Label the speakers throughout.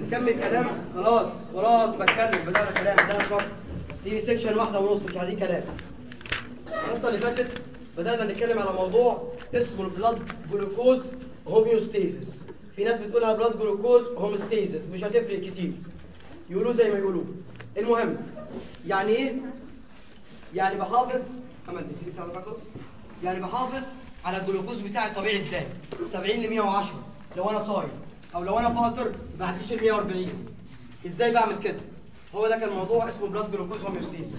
Speaker 1: نكمل كلام خلاص خلاص بتكلم بدأنا كلام بدأنا شرح دي سيكشن واحدة ونص مش عايزين كلام الحصة اللي فاتت بدأنا نتكلم على موضوع اسمه البلاد جلوكوز هوميوستيزيس في ناس بتقولها بلاد جلوكوز هوموستيزيس مش هتفرق كتير يقولوا زي ما يقولوا المهم يعني ايه يعني بحافظ كمان دي بتاع ده خلاص يعني بحافظ على الجلوكوز بتاعي الطبيعي ازاي 70 ل 110 لو انا صايم او لو انا فاطر ما بعديش ال 140 ازاي بعمل كده هو ده كان موضوع اسمه بلاد جلوكوز هوميوستيزيس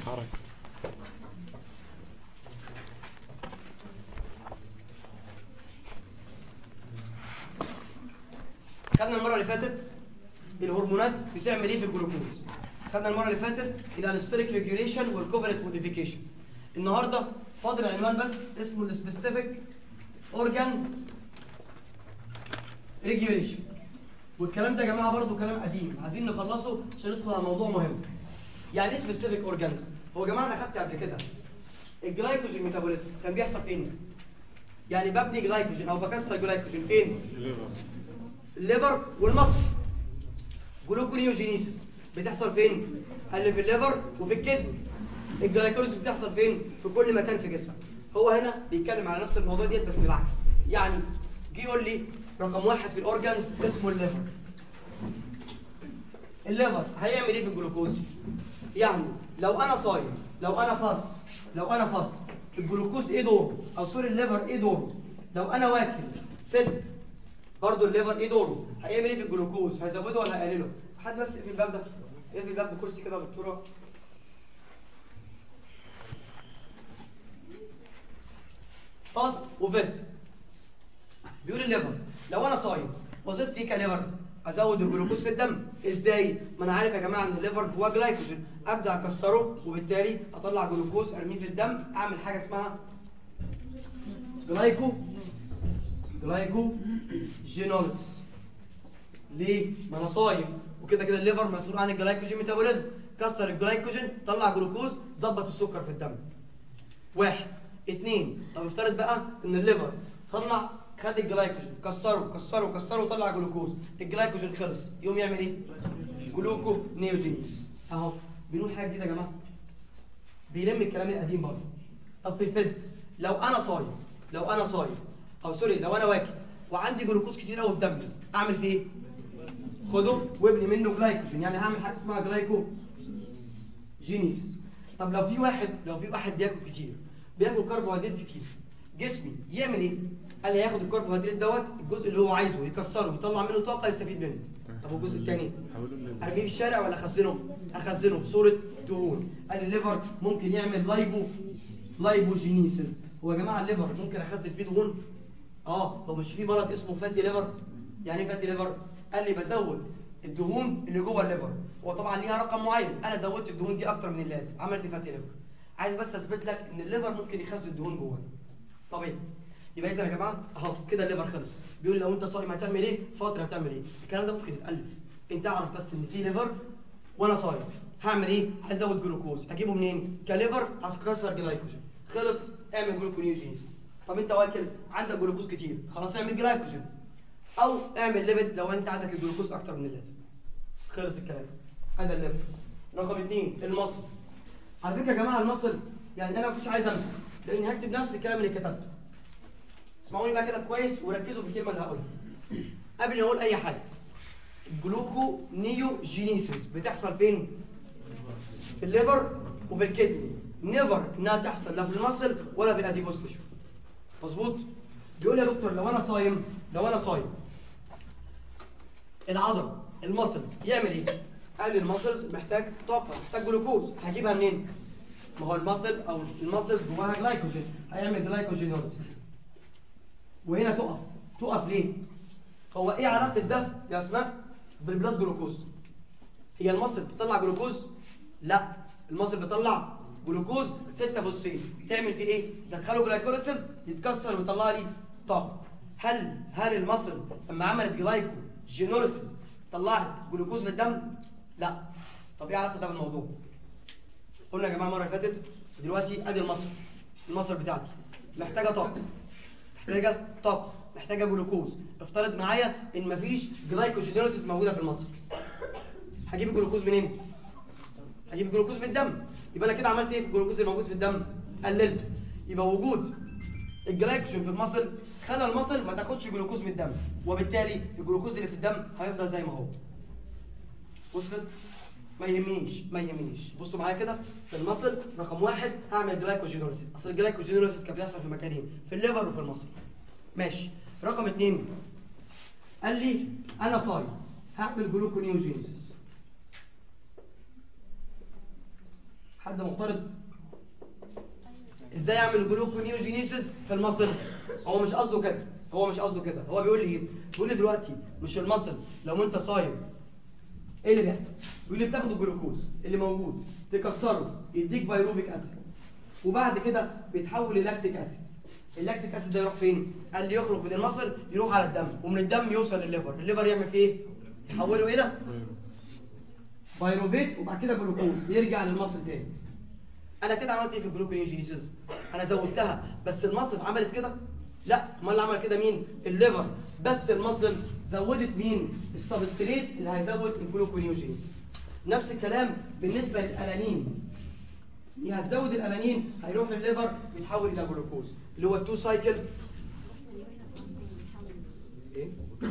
Speaker 1: خدنا المره اللي فاتت الهرمونات بتعمل ايه في الجلوكوز خدنا المره اللي فاتت الانستوليك ريجوليشن والكوفرنت موديفيكيشن النهارده فاضل عنوان بس اسمه السبيسيفيك اورجان ريجوليشن والكلام ده يا جماعه برضو كلام قديم عايزين نخلصه عشان ندخل على موضوع مهم يعني ايه سبيسيفيك اورجانيزم هو يا جماعه انا خدت قبل كده الجلايكوجين ميتابوليزم كان بيحصل فين يعني ببني جلايكوجين او بكسر جلايكوجين فين الليفر والمصل جلوكونيوجينيسيس بتحصل فين قال لي في الليفر وفي الكدني الجلايكوليسيس بتحصل فين في كل مكان في جسمك هو هنا بيتكلم على نفس الموضوع ديت بس بالعكس يعني جه يقول لي رقم واحد في الاورجانز اسمه الليفر الليفر هيعمل ايه في الجلوكوز يعني لو انا صايم لو انا فاست لو انا فاست الجلوكوز ايه دوره او سوري الليفر ايه دوره لو انا واكل فت برضه الليفر ايه دوره هيعمل ايه في الجلوكوز هيزوده ولا هيقلله حد بس في الباب ده ايه في الباب بكرسي كده يا دكتوره فاست وفت بيقول الليفر لو انا صايم وظيفتي ايه كليفر ازود الجلوكوز في الدم ازاي ما انا عارف يا جماعه ان الليفر جواه جلايكوجين ابدا اكسره وبالتالي اطلع جلوكوز ارميه في الدم اعمل حاجه اسمها جلايكو جلايكو جينوليس ليه ما انا صايم وكده كده الليفر مسؤول عن الجلايكوجين ميتابوليزم كسر الجلايكوجين طلع جلوكوز ظبط السكر في الدم واحد اتنين طب افترض بقى ان الليفر طلع خد الجلايكوجين كسره كسره كسره وطلع جلوكوز الجلايكوجين خلص يقوم يعمل ايه جلوكو نيوجين اهو بنقول حاجه جديده يا جماعه بيلم الكلام القديم برضه طب في الفد لو انا صايم لو انا صايم او سوري لو انا واكل وعندي جلوكوز كتير قوي في دمي اعمل فيه ايه خده وابني منه جلايكوجين يعني هعمل حاجه اسمها جلايكو جينيسيس طب لو في واحد لو في واحد بياكل كتير بياكل كربوهيدرات كتير جسمي يعمل ايه قال لي هياخد الكربوهيدرات دوت الجزء اللي هو عايزه يكسره ويطلع منه طاقه يستفيد منه طب والجزء الثاني ارميه في الشارع ولا اخزنه اخزنه في صوره دهون قال لي الليفر ممكن يعمل لايبو لايبوجينيسيس هو يا جماعه الليفر ممكن اخزن فيه دهون اه هو مش في مرض اسمه فاتي ليفر يعني ايه فاتي ليفر قال لي بزود الدهون اللي جوه الليفر وطبعا ليها رقم معين انا زودت الدهون دي اكتر من اللازم عملت فاتي ليفر عايز بس اثبت لك ان الليفر ممكن يخزن دهون جوه طبيعي يبقى اذا يا جماعه اهو كده الليفر خلص بيقول لو انت صايم هتعمل ايه فتره هتعمل ايه الكلام ده ممكن يتالف انت اعرف بس ان في ليفر وانا صايم هعمل ايه عايز ازود جلوكوز اجيبه منين كليفر هكسر جلايكوجين خلص اعمل جلوكونيوجينيسيس طب انت واكل عندك جلوكوز كتير خلاص اعمل جلايكوجين او اعمل ليميت لو انت عندك الجلوكوز اكتر من اللازم خلص الكلام هذا الليفر رقم اثنين المصل على فكره يا جماعه المصل يعني انا ما كنتش عايز امسك لاني هكتب نفس الكلام اللي كتبته اسمعوني بقى كده كويس وركزوا في الكلمه اللي هقولها قبل ما اقول اي حاجه الجلوكو نيو جينيسيس بتحصل فين في الليفر وفي الكدني نيفر انها تحصل لا في المصل ولا في الاديبوس تيشو مظبوط بيقول يا دكتور لو انا صايم لو انا صايم العضل المسلز يعمل ايه قال لي المسلز محتاج طاقه محتاج جلوكوز هجيبها منين ما هو المسل او المسلز جواها جلايكوجين هيعمل جلايكوجينوز وهنا تقف تقف ليه هو ايه علاقه ده يا اسماء بالبلاد جلوكوز هي المصل بتطلع جلوكوز لا المصل بتطلع جلوكوز 6 فوسفين تعمل فيه ايه دخله جلايكوليسيس يتكسر ويطلع لي طاقه هل هل المصل لما عملت جلايكو جينوليسيس طلعت جلوكوز للدم لا طب ايه علاقه ده بالموضوع قلنا يا جماعه المره اللي فاتت دلوقتي ادي المصل المصل بتاعتي محتاجه طاقه محتاجه طاقه محتاجه جلوكوز افترض معايا ان مفيش جلايكوجينوليسيس موجوده في المصل هجيب الجلوكوز منين هجيب الجلوكوز من الدم يبقى انا كده عملت ايه في الجلوكوز اللي موجود في الدم قللته يبقى وجود الجلايكوجين في المصل خلى المصل ما تاخدش جلوكوز من الدم وبالتالي الجلوكوز اللي في الدم هيفضل زي ما هو وصلت ما يهمنيش ما يهمنيش بصوا معايا كده في المصل رقم واحد هعمل جلايكوجينوليسيس اصل الجلايكوجينوليسيس كان بيحصل في مكانين في الليفر وفي المصل ماشي رقم اثنين قال لي انا صايم هعمل جلوكونيوجينيسيس حد معترض ازاي اعمل جلوكونيوجينيسيس في المصل هو مش قصده كده هو مش قصده كده هو بيقول لي ايه بيقول لي دلوقتي مش المصل لو انت صايم ايه اللي بيحصل بيقول لي بتاخد الجلوكوز اللي موجود تكسره يديك بايروفيك اسيد وبعد كده بيتحول للاكتيك اسيد اللاكتيك اسيد ده يروح فين قال لي يخرج من المصل يروح على الدم ومن الدم يوصل للليفر الليفر يعمل فيه ايه يحوله الى بايروفيت وبعد كده جلوكوز يرجع للمصل تاني انا كده عملت ايه في الجلوكونيوجينيسيس انا زودتها بس المصل عملت كده لا امال اللي عمل كده مين الليفر بس المصل زودت مين السبستريت اللي هيزود الجلوكونيوجينيسيس نفس الكلام بالنسبه للالانين هي هتزود الالانين هيروح للليفر يتحول الى جلوكوز اللي هو التو سايكلز ايه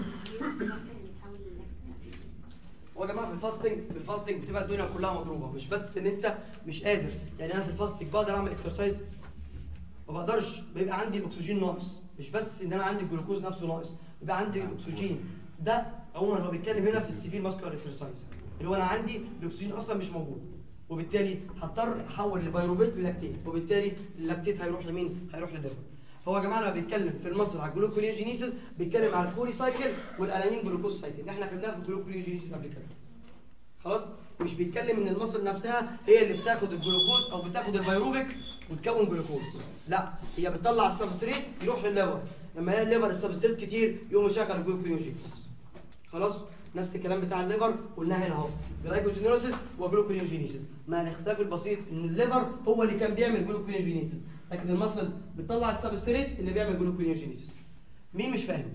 Speaker 1: هو يا جماعه في الفاستنج في الفاستنج بتبقى الدنيا كلها مضروبه مش بس ان انت مش قادر يعني انا في الفاستنج بقدر اعمل اكسرسايز ما بقدرش بيبقى عندي الاكسجين ناقص مش بس ان انا عندي الجلوكوز نفسه ناقص بيبقى عندي الاكسجين ده عموما هو بيتكلم هنا في السيفير ماسكولار اكسرسايز اللي هو انا عندي الاكسجين اصلا مش موجود وبالتالي هضطر احول البيروبيت للاكتيت وبالتالي اللاكتيت هيروح لمين؟ هيروح للليفر هو يا جماعه لما بيتكلم في المصل على الجلوكونيوجينيسيس بيتكلم على البولي سايكل والالانين جلوكوز سايكل احنا خدناها في الجلوكونيوجينيسيس قبل كده خلاص مش بيتكلم ان المصل نفسها هي اللي بتاخد الجلوكوز او بتاخد البيروفيك وتكون جلوكوز لا هي بتطلع السبستريت يروح للليفر لما هي الليفر السبستريت كتير يقوم يشغل الجلوكونيوجينيسيس خلاص نفس الكلام بتاع الليفر قلناه هنا اهو جلايكوجينيسيس وجلوكونيوجينيسيس مع الاختلاف البسيط ان الليفر هو اللي كان بيعمل جلوكونيوجينيسيس لكن المصل بتطلع السبستريت اللي بيعمل جلوكونيوجينيسيس مين مش فاهم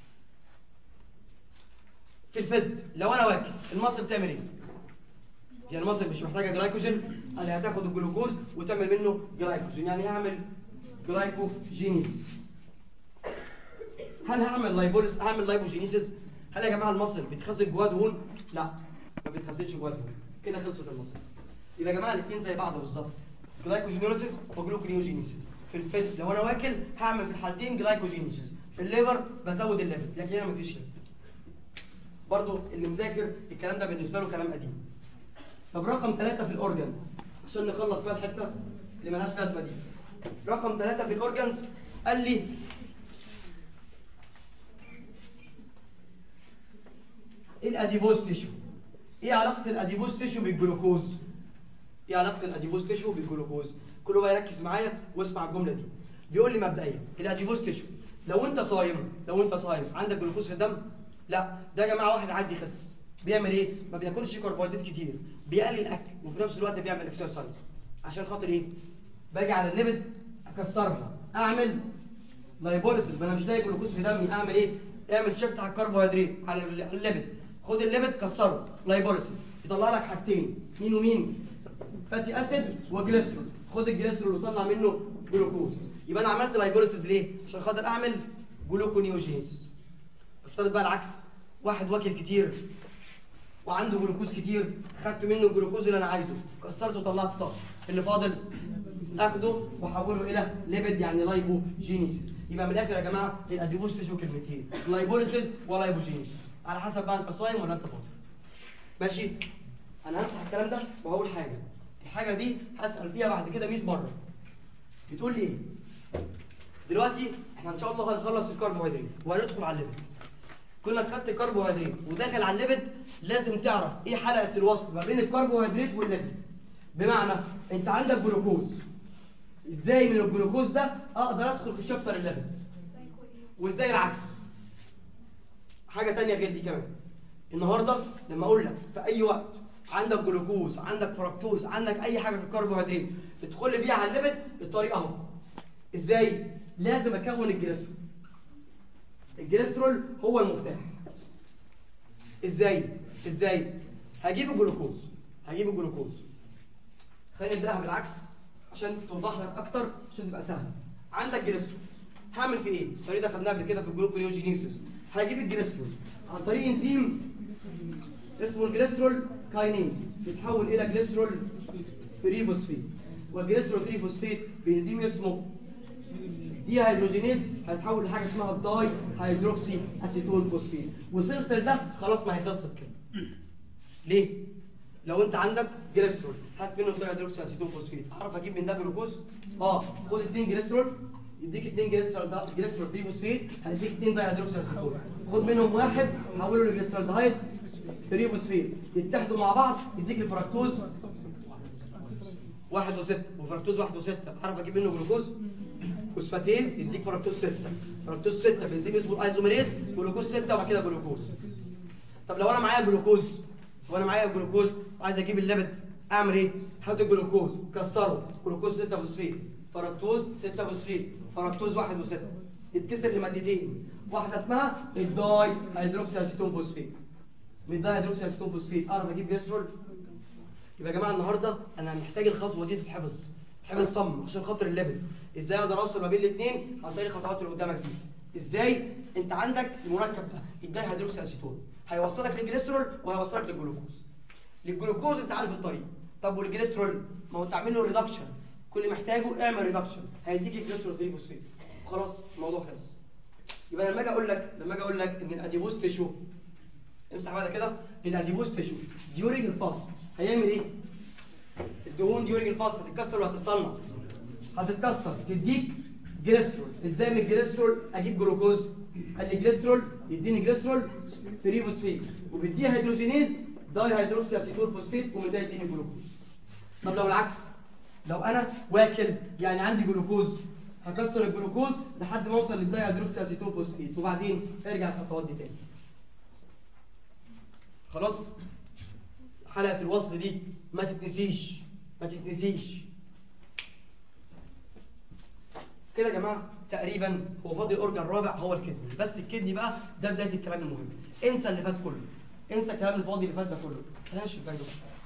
Speaker 1: في الفد لو انا واكل المصل بتعمل ايه يعني المصل مش محتاجه جلايكوجين انا هتاخد الجلوكوز وتعمل منه جلايكوجين يعني هعمل جلايكوجينيس هل هعمل لايبوليس هعمل لايبوجينيسيس هل يا جماعه المصل بيتخزن جواه دهون لا ما بيتخزنش جواه دهون كده خلصت المصل يبقى يا جماعه الاثنين زي بعض بالظبط جلايكوجينيسيس وجلوكونيوجينيسيس في الفد لو انا واكل هعمل في الحالتين جلايكوجينيسيس في الليفر بزود الليفل لكن هنا مفيش ليفل برضو اللي مذاكر الكلام ده بالنسبه له كلام قديم طب رقم ثلاثة في الأورجنز عشان نخلص بقى الحتة اللي ملهاش لازمة دي رقم ثلاثة في الأورجنز قال لي الأديبوز تيشو إيه علاقة الأديبوز تيشو بالجلوكوز؟ إيه علاقة الأديبوز تيشو بالجلوكوز؟ كله بقى يركز معايا واسمع الجملة دي بيقول لي مبدئيا الأديبوز تيشو لو أنت صايم لو أنت صايم عندك جلوكوز في الدم؟ لا ده يا جماعة واحد عايز يخس بيعمل ايه؟ ما بياكلش كربوهيدرات كتير بيقلل الاكل وفي نفس الوقت بيعمل اكسرسايز عشان خاطر ايه؟ باجي على الليبت اكسرها اعمل لايبوليسيس ما انا مش لاقي جلوكوز في دمي اعمل ايه؟ اعمل شيفت على الكربوهيدرات على الليبت خد الليبت كسره لايبوليسيس يطلع لك حاجتين مين ومين؟ فاتي اسيد وجليسترول خد الجليسترول وصنع منه جلوكوز يبقى انا عملت لايبوليسيس ليه؟ عشان خاطر اعمل جلوكونيوجينيس افترض بقى العكس واحد واكل كتير وعنده جلوكوز كتير خدت منه الجلوكوز اللي انا عايزه كسرته وطلعت طاقه اللي فاضل اخده واحوله الى ليبيد يعني لايبوجينيسيس يبقى من الاخر يا جماعه الاديبوز تشو كلمتين لايبوليسيس ولايبوجينيسيس على حسب بقى انت صايم ولا انت فاطر ماشي انا همسح الكلام ده وهقول حاجه الحاجه دي هسال فيها بعد كده 100 مره بتقول لي ايه دلوقتي احنا ان شاء الله هنخلص الكربوهيدرات وهندخل على الليبيد كلك خدت كربوهيدرات وداخل على الليبيد لازم تعرف ايه حلقه الوصل ما بين الكربوهيدرات والليبيد بمعنى انت عندك جلوكوز ازاي من الجلوكوز ده اقدر ادخل في شابتر الليبيد وازاي العكس حاجه تانية غير دي كمان النهارده لما اقول لك في اي وقت عندك جلوكوز عندك فركتوز عندك اي حاجه في الكربوهيدرات ادخل لي بيها على الليبيد الطريقه اهو ازاي لازم اكون الجليسرول الجليسترول هو المفتاح ازاي ازاي هجيب الجلوكوز هجيب الجلوكوز خلينا نبداها بالعكس عشان توضح لك اكتر عشان تبقى سهل عندك جليسرول هعمل فيه ايه؟ الطريقه دي خدناها قبل كده في الجلوكونيوجينيسيس هجيب الجليسرول عن طريق انزيم اسمه الجليسرول كاينين بيتحول الى جليسرول فريفوسفيت والجليسرول فريفوسفيت بانزيم اسمه دي هيدروجينيز هيتحول لحاجه اسمها الداي هيدروكسي اسيتون فوسفيت وصلت لده خلاص ما هي خلصت كده ليه؟ لو انت عندك جليسرول هات منه الداي هيدروكسي اسيتون فوسفيت اعرف اجيب من ده جلوكوز اه خد 2 جليسرول يديك 2 جليسرول ده جليسرول فريفوسفيت هيديك 2 داي هيدروكسي اسيتون خد منهم واحد حوله لجليسرول دهايد فريفوسفيت يتحدوا مع بعض يديك الفركتوز واحد وستة وفركتوز واحد وستة أعرف أجيب منه جلوكوز فوسفاتيز يديك فركتوز ستة فركتوز ستة بنزيم اسمه الايزوميريز جلوكوز ستة وبعد كده جلوكوز طب لو أنا معايا جلوكوز لو أنا معايا جلوكوز وعايز أجيب الليبت أعمل إيه؟ هات الجلوكوز كسره جلوكوز ستة فوسفيت فركتوز ستة فوسفيت فركتوز واحد وستة يتكسر لمادتين واحدة اسمها الداي هيدروكسي اسيتون فوسفيت من ده هيدروكسي اسيتون فوسفيت اعرف اجيب جليسرول يبقى يا جماعه النهارده انا محتاج الخطوه دي تتحفظ تتحفظ صم عشان خاطر الليفل ازاي اقدر اوصل ما بين الاثنين عن طريق الخطوات اللي قدامك دي ازاي انت عندك المركب ده الداي هيدروكسي اسيتون هيوصلك للجليسرول وهيوصلك للجلوكوز للجلوكوز انت عارف الطريق طب والجليسرول ما هو تعمل له ريدكشن كل محتاجه اعمل ريدكشن هيديك الجليسرول 3 فوسفيت خلاص الموضوع خلص يبقى لما اجي اقول لك لما اجي اقول لك ان الاديبوز تيشو امسح بقى كده الاديبوز تيشو ديورنج الفاست هيعمل ايه؟ الدهون ديورنج الفاست هتتكسر ولا هتتصنع؟ هتتكسر تديك جليسرول ازاي من الجليسرول اجيب جلوكوز؟ قال لي جليسرول يديني جليسرول 3 فوسفيت وبيديها هيدروجينيز داي هيدروكسي اسيتون فوسفيت ومن ده يديني جلوكوز طب لو العكس لو انا واكل يعني عندي جلوكوز هكسر الجلوكوز لحد ما اوصل للداي هيدروكسي اسيتون فوسفيت وبعدين ارجع الخطوات دي تاني خلاص حلقه الوصل دي ما تتنسيش ما تتنسيش كده يا جماعه تقريبا هو فاضل الاورجن الرابع هو الكدني بس الكدني بقى ده بدايه الكلام المهم انسى اللي فات كله انسى الكلام الفاضي اللي فات ده كله خلينا نشوف الباقي ده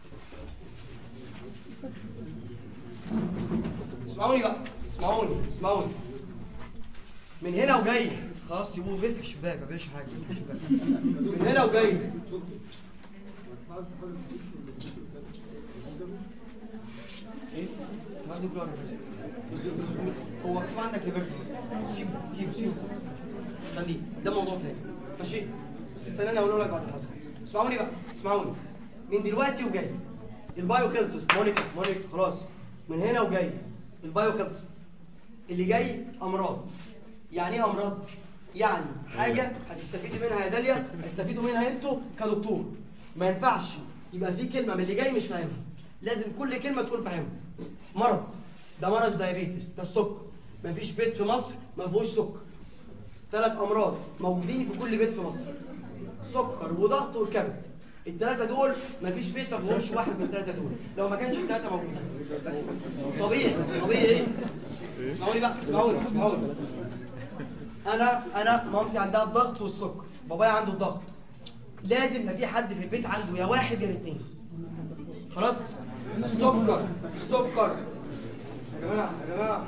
Speaker 1: اسمعوني بقى اسمعوني اسمعوني من هنا وجاي خلاص سيبوه بيفتح الشباك ما بيعملش حاجه بيفتح الشباك من هنا وجاي ايه؟ ما عندك جرار هو مكتوب عندك ريفرس سيبه سيبه سيبه خليه ده موضوع تاني ماشي بس استناني اقول لك بعد الحصه اسمعوني بقى اسمعوني من دلوقتي وجاي البايو خلصت مونيكا مونيكا خلاص من هنا وجاي البايو خلصت اللي جاي امراض يعني ايه امراض يعني حاجه هتستفيدي منها يا داليا هتستفيدوا منها انتوا كدكتور ما ينفعش يبقى في كلمه من اللي جاي مش فاهمها لازم كل كلمه تكون فاهمها مرض ده مرض دايابيتس ده السكر مفيش بيت في مصر ما فيهوش سكر ثلاث امراض موجودين في كل بيت في مصر سكر وضغط والكبد الثلاثه دول مفيش بيت ما فيهمش واحد من الثلاثه دول لو ما كانش الثلاثه موجودين طبيعي طبيعي ايه اسمعوني بقى اسمعوني اسمعوني انا انا مامتي عندها الضغط والسكر بابايا عنده الضغط لازم يبقى في حد في البيت عنده يا واحد يا اثنين خلاص السكر السكر يا جماعه يا جماعه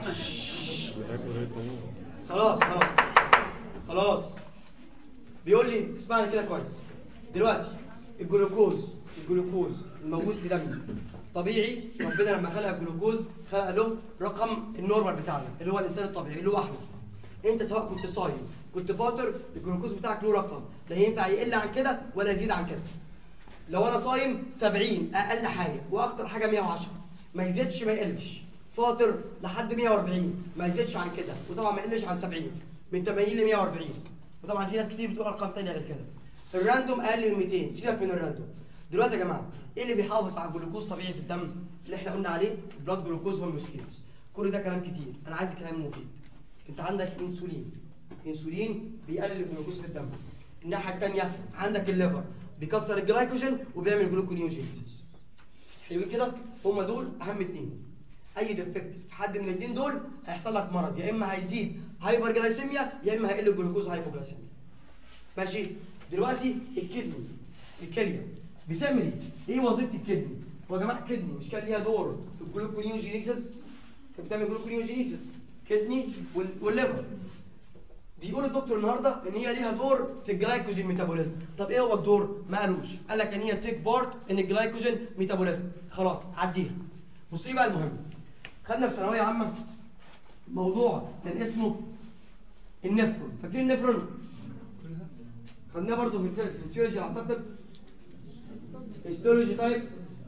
Speaker 1: خلاص خلاص خلاص بيقول لي اسمعني كده كويس دلوقتي الجلوكوز الجلوكوز الموجود في دمي طبيعي ربنا لما خلق الجلوكوز خلق له رقم النورمال بتاعنا اللي هو الانسان الطبيعي اللي هو احنا انت سواء كنت صايم كنت فاطر الجلوكوز بتاعك له رقم لا ينفع يقل عن كده ولا يزيد عن كده لو انا صايم 70 اقل حاجه واكتر حاجه 110 ما يزيدش ما يقلش فاطر لحد 140 ما يزيدش عن كده وطبعا ما يقلش عن 70 من 80 ل 140 وطبعا في ناس كتير بتقول ارقام ثانيه غير كده الراندوم اقل من 200 سيبك من الراندوم دلوقتي يا جماعه ايه اللي بيحافظ على الجلوكوز طبيعي في الدم اللي احنا قلنا عليه بلاد جلوكوز هوميوستاسيس كل ده كلام كتير انا عايز كلام مفيد انت عندك انسولين انسولين بيقلل الجلوكوز في الدم الناحيه الثانيه عندك الليفر بيكسر الجلايكوجين وبيعمل جلوكونيوجينيسيس حلوين كده هم دول اهم اثنين اي ديفكت في حد من الاثنين دول هيحصل لك مرض يا اما هيزيد هايبر جلايسيميا يا اما هيقل الجلوكوز هايبوجلايسيميا ماشي دلوقتي الكدني الكليه بتعمل ايه؟ ايه وظيفه الكدني؟ هو يا جماعه الكدني مش كان ليها دور في الجلوكونيوجينيسيس؟ كانت بتعمل جلوكونيوجينيسيس كدني وال- والليفر بيقول الدكتور النهارده ان هي ليها دور في الجلايكوجين ميتابوليزم طب ايه هو الدور ما قالوش قال لك ان هي تيك بارت ان الجلايكوجين ميتابوليزم خلاص عديها بص لي بقى المهم خدنا في ثانويه عامه موضوع كان اسمه النفرون فاكرين النفرون خدناه برضه في الف- في الفسيولوجي اعتقد هيستولوجي طيب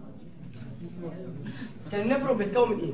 Speaker 1: كان النفرون بيتكون من ايه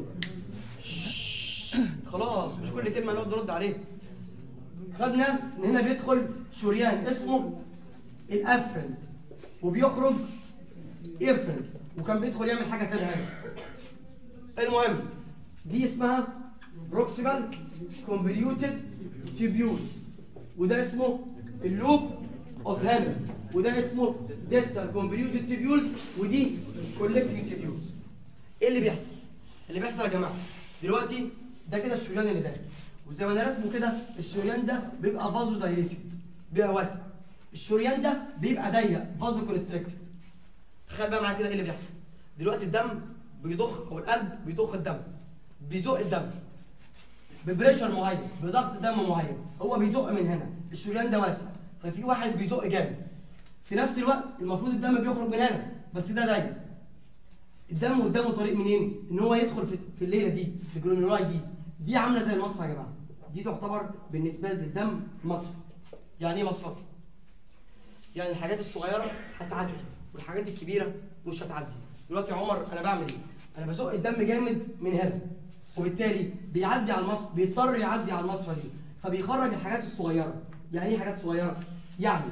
Speaker 1: خلاص مش كل كلمه نقعد نرد عليها خدنا ان هنا بيدخل شريان اسمه الافرنت وبيخرج افرنت وكان بيدخل يعمل حاجه تانية هنا المهم دي اسمها بروكسيمال كونفوليوتد تيبيولز وده اسمه اللوب اوف هامل وده اسمه ديستال كونفوليوتد تيبيولز ودي كولكتنج تيبيولز ايه اللي بيحصل؟ اللي بيحصل يا جماعه دلوقتي ده كده الشريان اللي داخل وزي ما انا رسمه كده الشريان ده بيبقى فازو دايريتد بيبقى واسع الشريان ده بيبقى ضيق فازو كونستريكتد تخيل بقى معايا كده ايه اللي بيحصل دلوقتي الدم بيضخ او القلب بيضخ الدم بيزق الدم ببريشر معين بضغط دم معين هو بيزق من هنا الشريان ده واسع ففي واحد بيزق جامد في نفس الوقت المفروض الدم بيخرج من هنا بس ده ضيق الدم قدامه طريق منين؟ ان هو يدخل في, في الليله دي في الجلونولاي دي دي عامله زي المصفى يا جماعه دي تعتبر بالنسبه للدم مصفى يعني ايه مصفى؟ يعني الحاجات الصغيره هتعدي والحاجات الكبيره مش هتعدي دلوقتي يا عمر انا بعمل ايه؟ انا بزق الدم جامد من هنا وبالتالي بيعدي على المصفى بيضطر يعدي على المصفى دي فبيخرج الحاجات الصغيره يعني ايه حاجات صغيره؟ يعني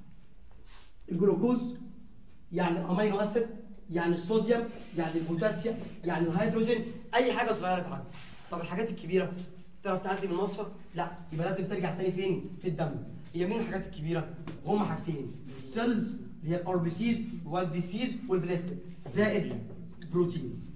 Speaker 1: الجلوكوز يعني الامينو اسيد يعني الصوديوم يعني البوتاسيوم يعني الهيدروجين اي حاجه صغيره تعدي طب الحاجات الكبيره تعرف تعدي من المصفى لا يبقى لازم ترجع تاني فين في الدم هي مين الحاجات الكبيره هما حاجتين السيلز اللي هي الار بي سيز والبي سيز والبليتلت زائد بروتينز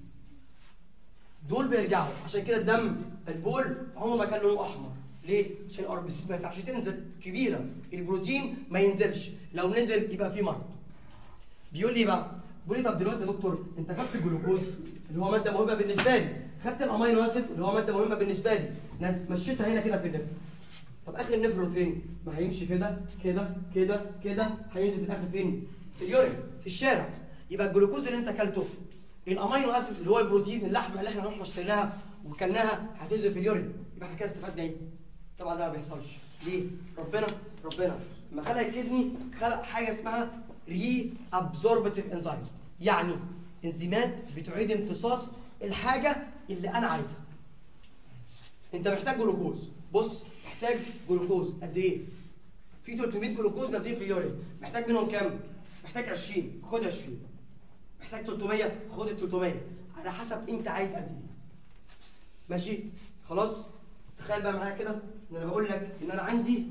Speaker 1: دول بيرجعوا عشان كده الدم البول عمره ما كان لونه احمر ليه؟ عشان الار بي سيز ما ينفعش تنزل كبيره البروتين ما ينزلش لو نزل يبقى في مرض بيقول لي بقى بيقول لي طب دلوقتي يا دكتور انت خدت الجلوكوز اللي هو ماده مهمه بالنسبه لي خدت الامينو اسيد اللي هو ماده مهمه بالنسبه لي ناس مشيتها هنا كده في النفر طب اخر النفرون فين ما هيمشي كده كده كده كده هينزل في الاخر فين في اليورين في الشارع يبقى الجلوكوز اللي انت اكلته الامينو اسيد اللي هو البروتين اللحمه اللي احنا رحنا اشتريناها وكلناها هتنزل في اليورين يبقى احنا كده استفدنا ايه طبعا ده ما بيحصلش ليه ربنا ربنا لما خلق الكدني خلق حاجه اسمها ري ابزوربتيف انزيم يعني انزيمات بتعيد امتصاص الحاجه اللي انا عايزها انت محتاج جلوكوز بص محتاج جلوكوز قد ايه في 300 جلوكوز نازلين في اليورين محتاج منهم كام محتاج 20 خد 20 محتاج 300 خد ال 300 على حسب انت عايز قد ايه ماشي خلاص تخيل بقى معايا كده ان انا بقول لك ان انا عندي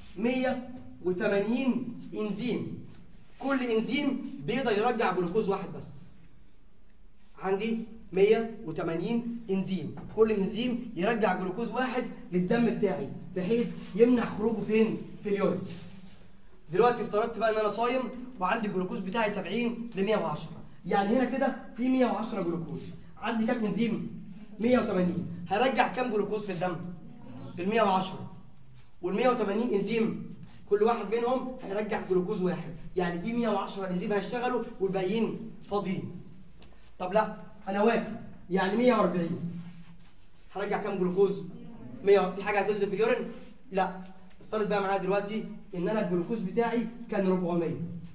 Speaker 1: 180 انزيم كل انزيم بيقدر يرجع جلوكوز واحد بس عندي 180 انزيم كل انزيم يرجع جلوكوز واحد للدم بتاعي بحيث يمنع خروجه فين في اليورين دلوقتي افترضت بقى ان انا صايم وعندي الجلوكوز بتاعي 70 ل 110 يعني هنا كده في 110 جلوكوز عندي كام انزيم 180 هرجع كام جلوكوز في الدم ال 110 وال 180 انزيم كل واحد منهم هيرجع جلوكوز واحد يعني في 110 انزيم هيشتغلوا والباقيين فاضيين طب لا انا واكل يعني 140 هرجع كام جلوكوز 100 في حاجه هتنزل في اليورين لا افترض بقى معايا دلوقتي ان انا الجلوكوز بتاعي كان 400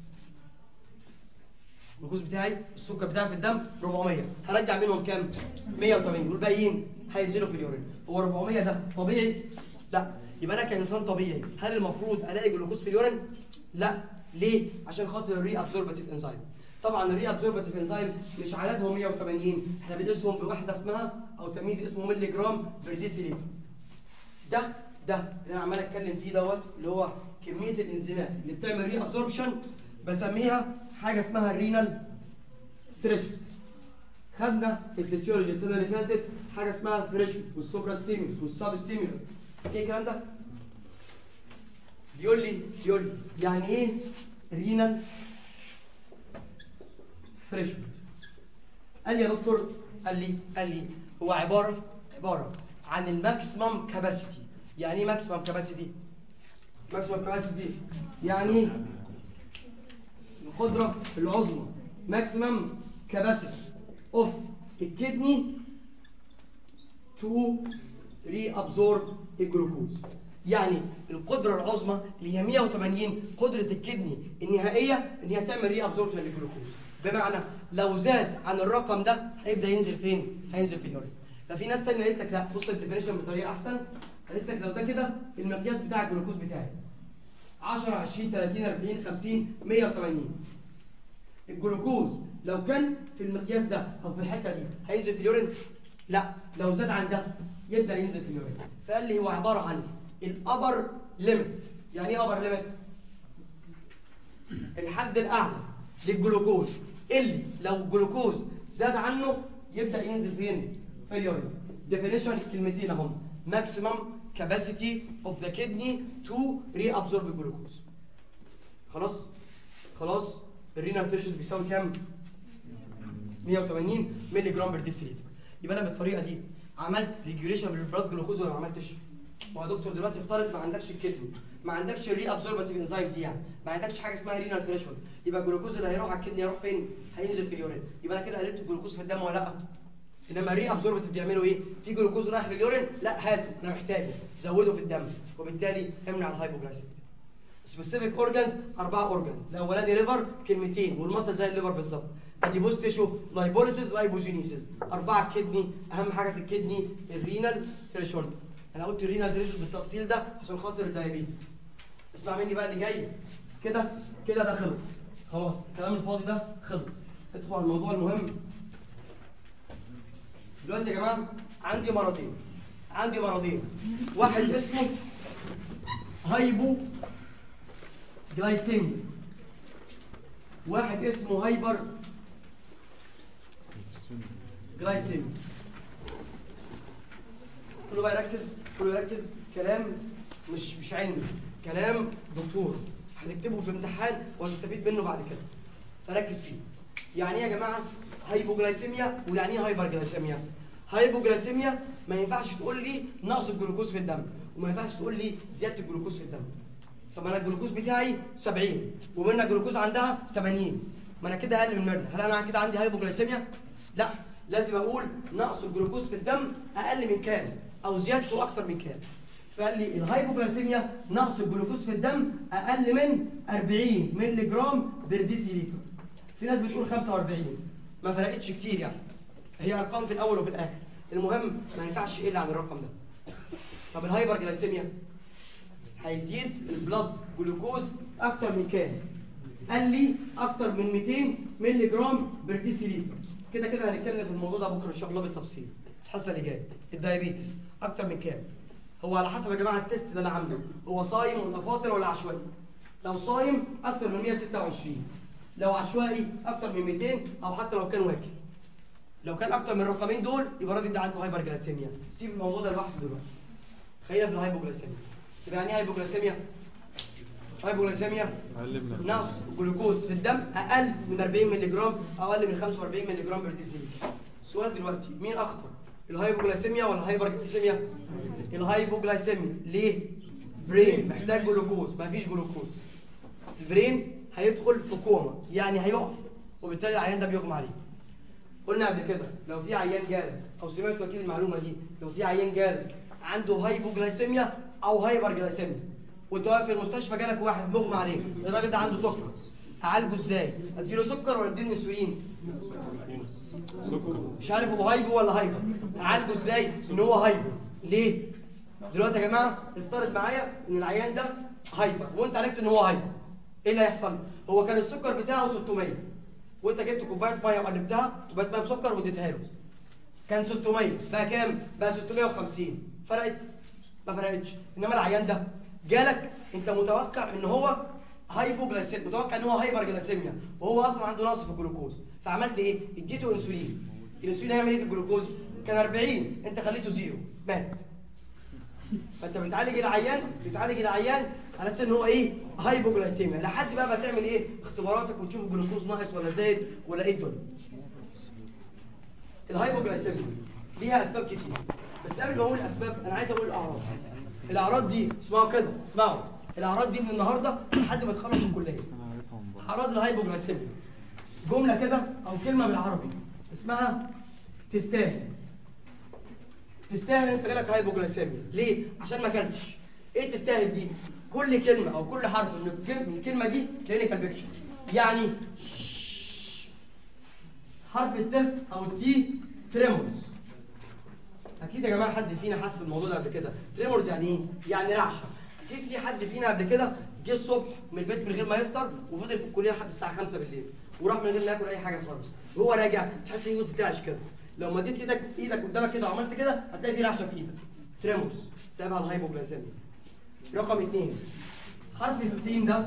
Speaker 1: الجلوكوز بتاعي السكر بتاعي في الدم 400 هرجع منهم كام 180 والباقيين هينزلوا في اليورين هو 400 ده طبيعي لا يبقى انا كانسان طبيعي هل المفروض الاقي جلوكوز في اليورين لا ليه عشان خاطر الري ابزوربتيف انزيم طبعا الري ابزوربتيف انزيم مش عددهم 180 احنا بنقيسهم بوحده اسمها او تمييز اسمه ملي جرام بير ديسيليتر ده ده اللي انا عمال اتكلم فيه دوت اللي هو كميه الانزيمات اللي بتعمل ري ابزوربشن بسميها حاجه اسمها الرينال ثريشولد خدنا في الفسيولوجي السنه اللي فاتت حاجه اسمها ثريشولد والسوبرا ستيمولس والسب ستيمولس ايه الكلام ده بيقول لي بيقول لي يعني ايه رينال ثريشولد قال لي يا دكتور قال لي قال لي هو عباره عباره عن الماكسيمم كاباسيتي يعني ايه ماكسيمم كاباسيتي ماكسيمم كاباسيتي يعني القدره العظمى ماكسيمم كاباسيتي اوف الكدني تو ري ابزورب الجلوكوز يعني القدره العظمى اللي هي 180 قدره الكدني النهائيه ان هي تعمل ري ابزوربشن للجلوكوز بمعنى لو زاد عن الرقم ده هيبدا ينزل فين؟ هينزل في اليورين ففي ناس تانية قالت لك لا بص الديفينيشن بطريقه احسن قالت لك لو ده كده المقياس بتاع الجلوكوز بتاعي 10 20 30 40 50 180 الجلوكوز لو كان في المقياس ده او في الحته دي هينزل في اليورين لا لو زاد عن ده يبدا ينزل في اليورين فقال لي هو عباره عن الابر ليميت يعني ايه ابر ليميت الحد الاعلى للجلوكوز اللي لو الجلوكوز زاد عنه يبدا ينزل فين في اليورين ديفينيشن كلمتين اهم ماكسيمم كاباسيتي اوف ذا كدني تو ري ابزورب الجلوكوز خلاص خلاص الرينال ثريشولد بيساوي كام 180 مللي جرام بير ديسيليتر يبقى انا بالطريقه دي عملت ريجوليشن بالبلاد جلوكوز ولا ما عملتش؟ ما هو يا دكتور دلوقتي افترض ما عندكش الكدني ما عندكش الري ابزورباتيف انزايم دي يعني ما عندكش حاجه اسمها رينال ثريشولد يبقى الجلوكوز اللي هيروح على الكدني هيروح فين؟ هينزل في اليورين يبقى انا كده قللت الجلوكوز في الدم ولا لا؟ انما الري ابزورباتيف بيعملوا ايه؟ في جلوكوز رايح لليورين لا هاته انا محتاجه زوده في الدم وبالتالي امنع الهايبوجلايسيميا سبيسيفيك اورجانز اربعه اورجانز الاولاني ليفر كلمتين والمصل زي الليفر بالظبط اديبوز تيشو لايبوليسيس لايبوجينيسيس اربعه كدني اهم حاجه في الكدني الرينال ثريشولد انا قلت الرينال ثريشولد بالتفصيل ده عشان خاطر الدايابيتس اسمع مني بقى اللي جاي كده كده ده خلص خلاص الكلام الفاضي ده خلص ادخل على الموضوع المهم دلوقتي يا جماعه عندي مرضين عندي مرضين واحد اسمه هايبو جلايسيميا واحد اسمه هايبر جلايسيميا كله بقى يركز كله يركز كلام مش مش علمي كلام دكتور هتكتبه في الامتحان وهتستفيد منه بعد كده فركز فيه يعني ايه يا جماعه هايبوجلايسيميا ويعني ايه هايبر جلايسيميا هايبوجلايسيميا ما ينفعش تقول لي نقص الجلوكوز في الدم وما ينفعش تقول لي زياده الجلوكوز في الدم طب انا الجلوكوز بتاعي 70 ومنى الجلوكوز عندها 80 ما انا كده اقل من منى هل انا كده عندي هايبوجلايسيميا لا لازم اقول نقص الجلوكوز في الدم اقل من كام او زيادته اكتر من كام فقال لي الهايبوجلايسيميا نقص الجلوكوز في الدم اقل من 40 مللي جرام بير ديسيليتر في ناس بتقول 45 ما فرقتش كتير يعني هي ارقام في الاول وفي الاخر المهم ما ينفعش يقل عن الرقم ده طب الهايبر جلايسيميا هيزيد البلاد جلوكوز اكتر من كام قال لي اكتر من 200 مللي جرام بير ديسيليتر كده كده هنتكلم في الموضوع ده بكره ان شاء الله بالتفصيل الحصه اللي جايه الدايابيتس اكتر من كام هو على حسب يا جماعه التست اللي انا عامله هو صايم ولا فاطر ولا عشوائي لو صايم اكتر من 126 لو عشوائي اكتر من 200 او حتى لو كان واكل لو كان اكتر من الرقمين دول يبقى الراجل ده عنده هايبر جلايسيميا سيب الموضوع ده لوحده دلوقتي خلينا في الهايبوجلايسيميا يبقى يعني ايه هايبوجلايسيميا هايبوجلايسيميا
Speaker 2: اقل من
Speaker 1: نقص جلوكوز في الدم اقل من 40 مللي جرام او اقل من 45 مللي جرام بر ديسيليتر السؤال دلوقتي مين اخطر الهايبوجلايسيميا ولا الهايبرجلايسيميا الهايبوجلايسيميا ليه برين محتاج جلوكوز مفيش جلوكوز البرين هيدخل في كوما يعني هيقف وبالتالي العيان ده بيغمى عليه قلنا قبل كده لو في عيان جالك او سمعتوا اكيد المعلومه دي لو في عيان جالك عنده هايبوجلايسيميا او هايبرجلايسيميا وانت واقف في المستشفى جالك واحد مغمى عليه الراجل ده عنده سكر اعالجه ازاي اديله سكر ولا اديله انسولين
Speaker 2: سكر
Speaker 1: مش عارف هو هايبو ولا هايبر اعالجه ازاي ان هو هايبو ليه دلوقتي يا جماعه افترض معايا ان العيان ده هايبر وانت عرفت ان هو هايبر ايه اللي هيحصل هو كان السكر بتاعه 600 وانت جبت كوبايه ميه وقلبتها كوبايه ميه بسكر واديتها له كان 600 بقى كام بقى 650 فرقت ما فرقتش انما العيان ده جالك انت متوقع ان هو هايبوجلايسيميا متوقع ان هو هايبر جلايسيميا وهو اصلا عنده نقص في الجلوكوز فعملت ايه اديته انسولين الانسولين هيعمل ايه في الجلوكوز كان 40 انت خليته زيرو مات فانت بتعالج العيان بتعالج العيان على اساس ان هو ايه هايبوجلايسيميا لحد بقى ما تعمل ايه اختباراتك وتشوف الجلوكوز ناقص ولا زايد ولا ايه الدنيا الهايبوجلايسيميا ليها اسباب كتير بس قبل ما اقول اسباب انا عايز اقول الاعراض الاعراض دي اسمعوا كده اسمعوا الاعراض دي من النهارده لحد ما تخلصوا الكليه اعراض الهايبوجلايسيميا جمله كده او كلمه بالعربي اسمها تستاهل تستاهل انت جالك هايبوجلايسيميا ليه عشان ما اكلتش ايه تستاهل دي كل كلمه او كل حرف من الكلمه, من الكلمه دي كلينيكال بيكتشر يعني حرف الت او التي تريمورز اكيد يا جماعه حد فينا حس بالموضوع ده قبل كده تريمورز يعني ايه يعني رعشه اكيد في حد فينا قبل كده جه الصبح من البيت من غير ما يفطر وفضل في الكليه لحد الساعه 5 بالليل وراح من غير ما ياكل اي حاجه خالص وهو راجع تحس ان ايده بتترعش كده لو مديت ايدك ايدك قدامك كده وعملت كده هتلاقي في رعشه في ايدك تريمورز سببها الهايبوجلايسيميا رقم اثنين حرف السين ده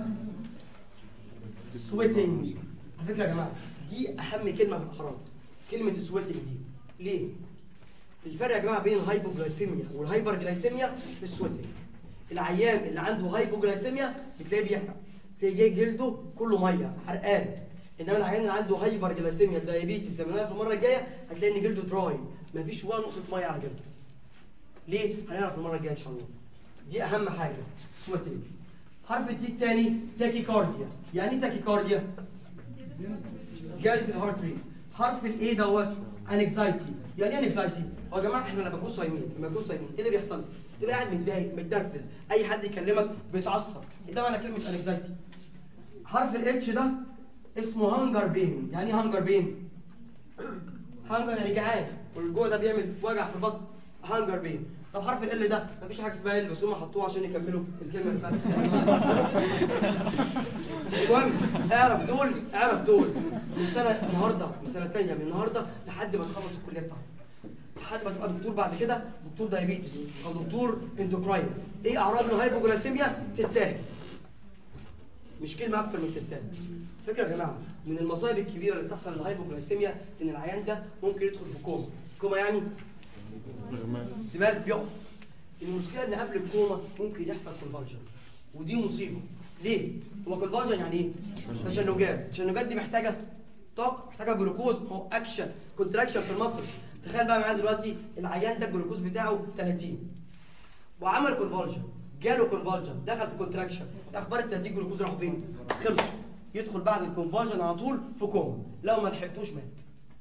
Speaker 1: سويتنج على فكره يا جماعه دي اهم كلمه في الاعراض كلمه سويتنج دي ليه؟ الفرق يا جماعه بين الهايبوجلايسيميا والهايبرجلايسيميا في السويتنج العيان اللي عنده هايبوجلايسيميا بتلاقيه بيحرق تلاقيه جاي جلده كله ميه حرقان انما العيان اللي عنده هايبرجلايسيميا الدايابيتس زي ما هنعرف المره الجايه هتلاقي ان جلده دراي مفيش ولا نقطه ميه على جلده ليه؟ هنعرف المره الجايه ان شاء الله دي اهم حاجه سويتنج حرف التي الثاني تاكيكارديا يعني ايه تاكيكارديا زياده الهارت ريت حرف الاي دوت انكزايتي يعني ايه انكزايتي هو يا جماعه احنا لما بنكون صايمين لما بنكون صايمين ايه اللي بيحصل تبقى قاعد متضايق متنرفز اي حد يكلمك بيتعصب ده معنى كلمه انكزايتي حرف الاتش ده اسمه هانجر بين يعني ايه هانجر بين هانجر يعني جعان والجوع ده بيعمل وجع في البطن هانجر بين طب حرف ال ده مفيش حاجه اسمها ال بس هم حطوه عشان يكملوا الكلمه اللي اسمها تستاهل. المهم اعرف دول اعرف دول من سنه النهارده من سنه ثانيه من النهارده لحد ما تخلص الكليه بتاعتك لحد ما تبقى دكتور بعد كده دكتور دايابيتس او دكتور اندوكراين ايه اعراض الهايبوجلايسيميا تستاهل مش كلمه اكتر من تستاهل فكره يا جماعه من المصايب الكبيره اللي بتحصل للهايبوجلايسيميا ان العيان ده ممكن يدخل في كوما كوما يعني دماغ بيقف المشكله ان قبل الكوما ممكن يحصل كونفرجن ودي مصيبه ليه هو كونفرجن يعني ايه تشنجات التشنجات دي محتاجه طاقه محتاجه جلوكوز هو اكشن كونتراكشن في المصل تخيل بقى معايا دلوقتي العيان ده الجلوكوز بتاعه 30 وعمل كونفرجن جاله كونفرجن دخل في كونتراكشن اخبار ال 30 جلوكوز راحوا فين خلصوا يدخل بعد الكونفرجن على طول في كوما لو ما لحقتوش مات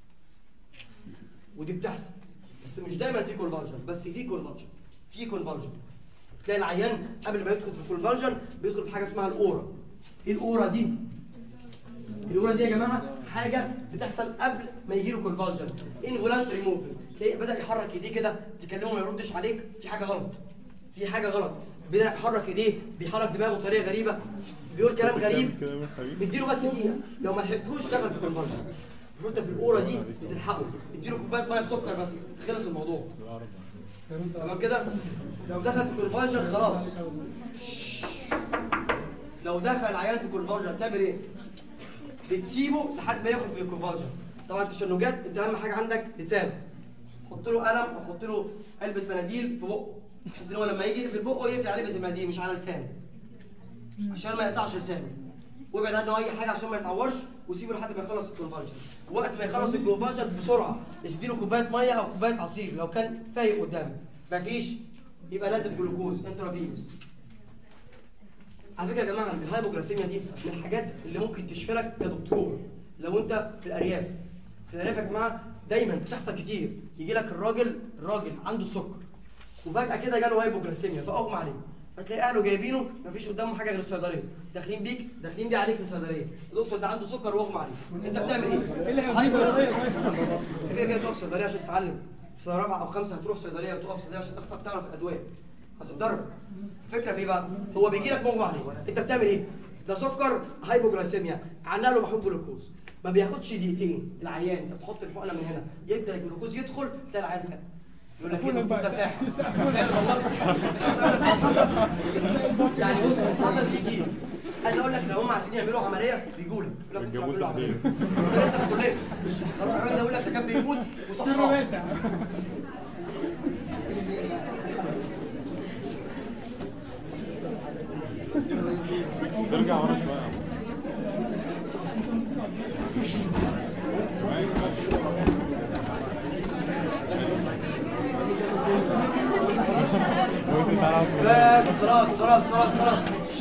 Speaker 1: ودي بتحصل بس مش دايما في كونفرجن بس في كونفرجن في كونفرجن تلاقي العيان قبل ما يدخل في الكونفرجن بيدخل في حاجه اسمها الاورا ايه الاورا دي الاورا دي يا جماعه حاجه بتحصل قبل ما يجي له كونفرجن انفولانتري موفمنت تلاقيه بدا يحرك ايديه كده تكلمه ما يردش عليك في حاجه غلط في حاجه غلط بدا يحرك ايديه بيحرك دماغه بطريقه غريبه بيقول كلام غريب مديله بس دقيقه لو ما لحقتوش دخل في كونفرجن انت في الاورا دي بتلحقه اديله كوبايه ميه بسكر بس خلص الموضوع تمام كده لو دخل في كونفرجن خلاص لو دخل العيان في كونفرجن تعمل ايه بتسيبه لحد ما ياخد من الكونفرجن طبعا التشنجات انت اهم حاجه عندك لسان حط له قلم او حط له علبه مناديل في بقه بحيث ان هو لما يجي في بقه يقفل علبه المناديل مش على لسانه عشان ما يقطعش لسانه وابعد عنه اي حاجه عشان ما يتعورش وسيبه لحد ما يخلص الكونفرجن وقت ما يخلص الكونفرجن بسرعه اديله كوبايه ميه او كوبايه عصير لو كان فايق قدامك مفيش يبقى لازم جلوكوز انترافيروس على فكره يا جماعه الهايبوجلاسيميا دي من الحاجات اللي ممكن تشفرك كدكتور لو انت في الارياف في الارياف يا جماعه دايما بتحصل كتير يجي لك الراجل الراجل عنده السكر وفجاه كده جاله هايبوجلاسيميا فاغمى عليه فتلاقي اهله جايبينه مفيش قدامه حاجه غير الصيدليه داخلين بيك داخلين بيه عليك في الصيدليه الدكتور ده عنده سكر واغمى عليه انت بتعمل ايه؟ هايبر كده كده تقف صيدليه عشان تتعلم في سنه رابعه او خمسه هتروح صيدليه وتقف صيدليه عشان تختار تعرف الادويه هتتدرب الفكره في ايه بقى؟ هو بيجي لك مغمى عليه انت بتعمل ايه؟ ده سكر هايبوجلايسيميا عنا له محمود جلوكوز ما بياخدش دقيقتين العيان انت بتحط الحقنه من هنا يبدا الجلوكوز يدخل تلاقي العيان فاق يقول لك ايه الدكتور ده ساحر فعلا والله يعني بص حصل كتير عايز اقول لك لو هم عايزين يعملوا عمليه بيجوا لك يقول لك بيعملوا عمليه انت لسه في الكليه خلاص الراجل ده يقول لك ده كان بيموت وصحراه
Speaker 2: ترجع ورا شويه وانت تعرف
Speaker 1: بس خلاص خلاص خلاص خلاص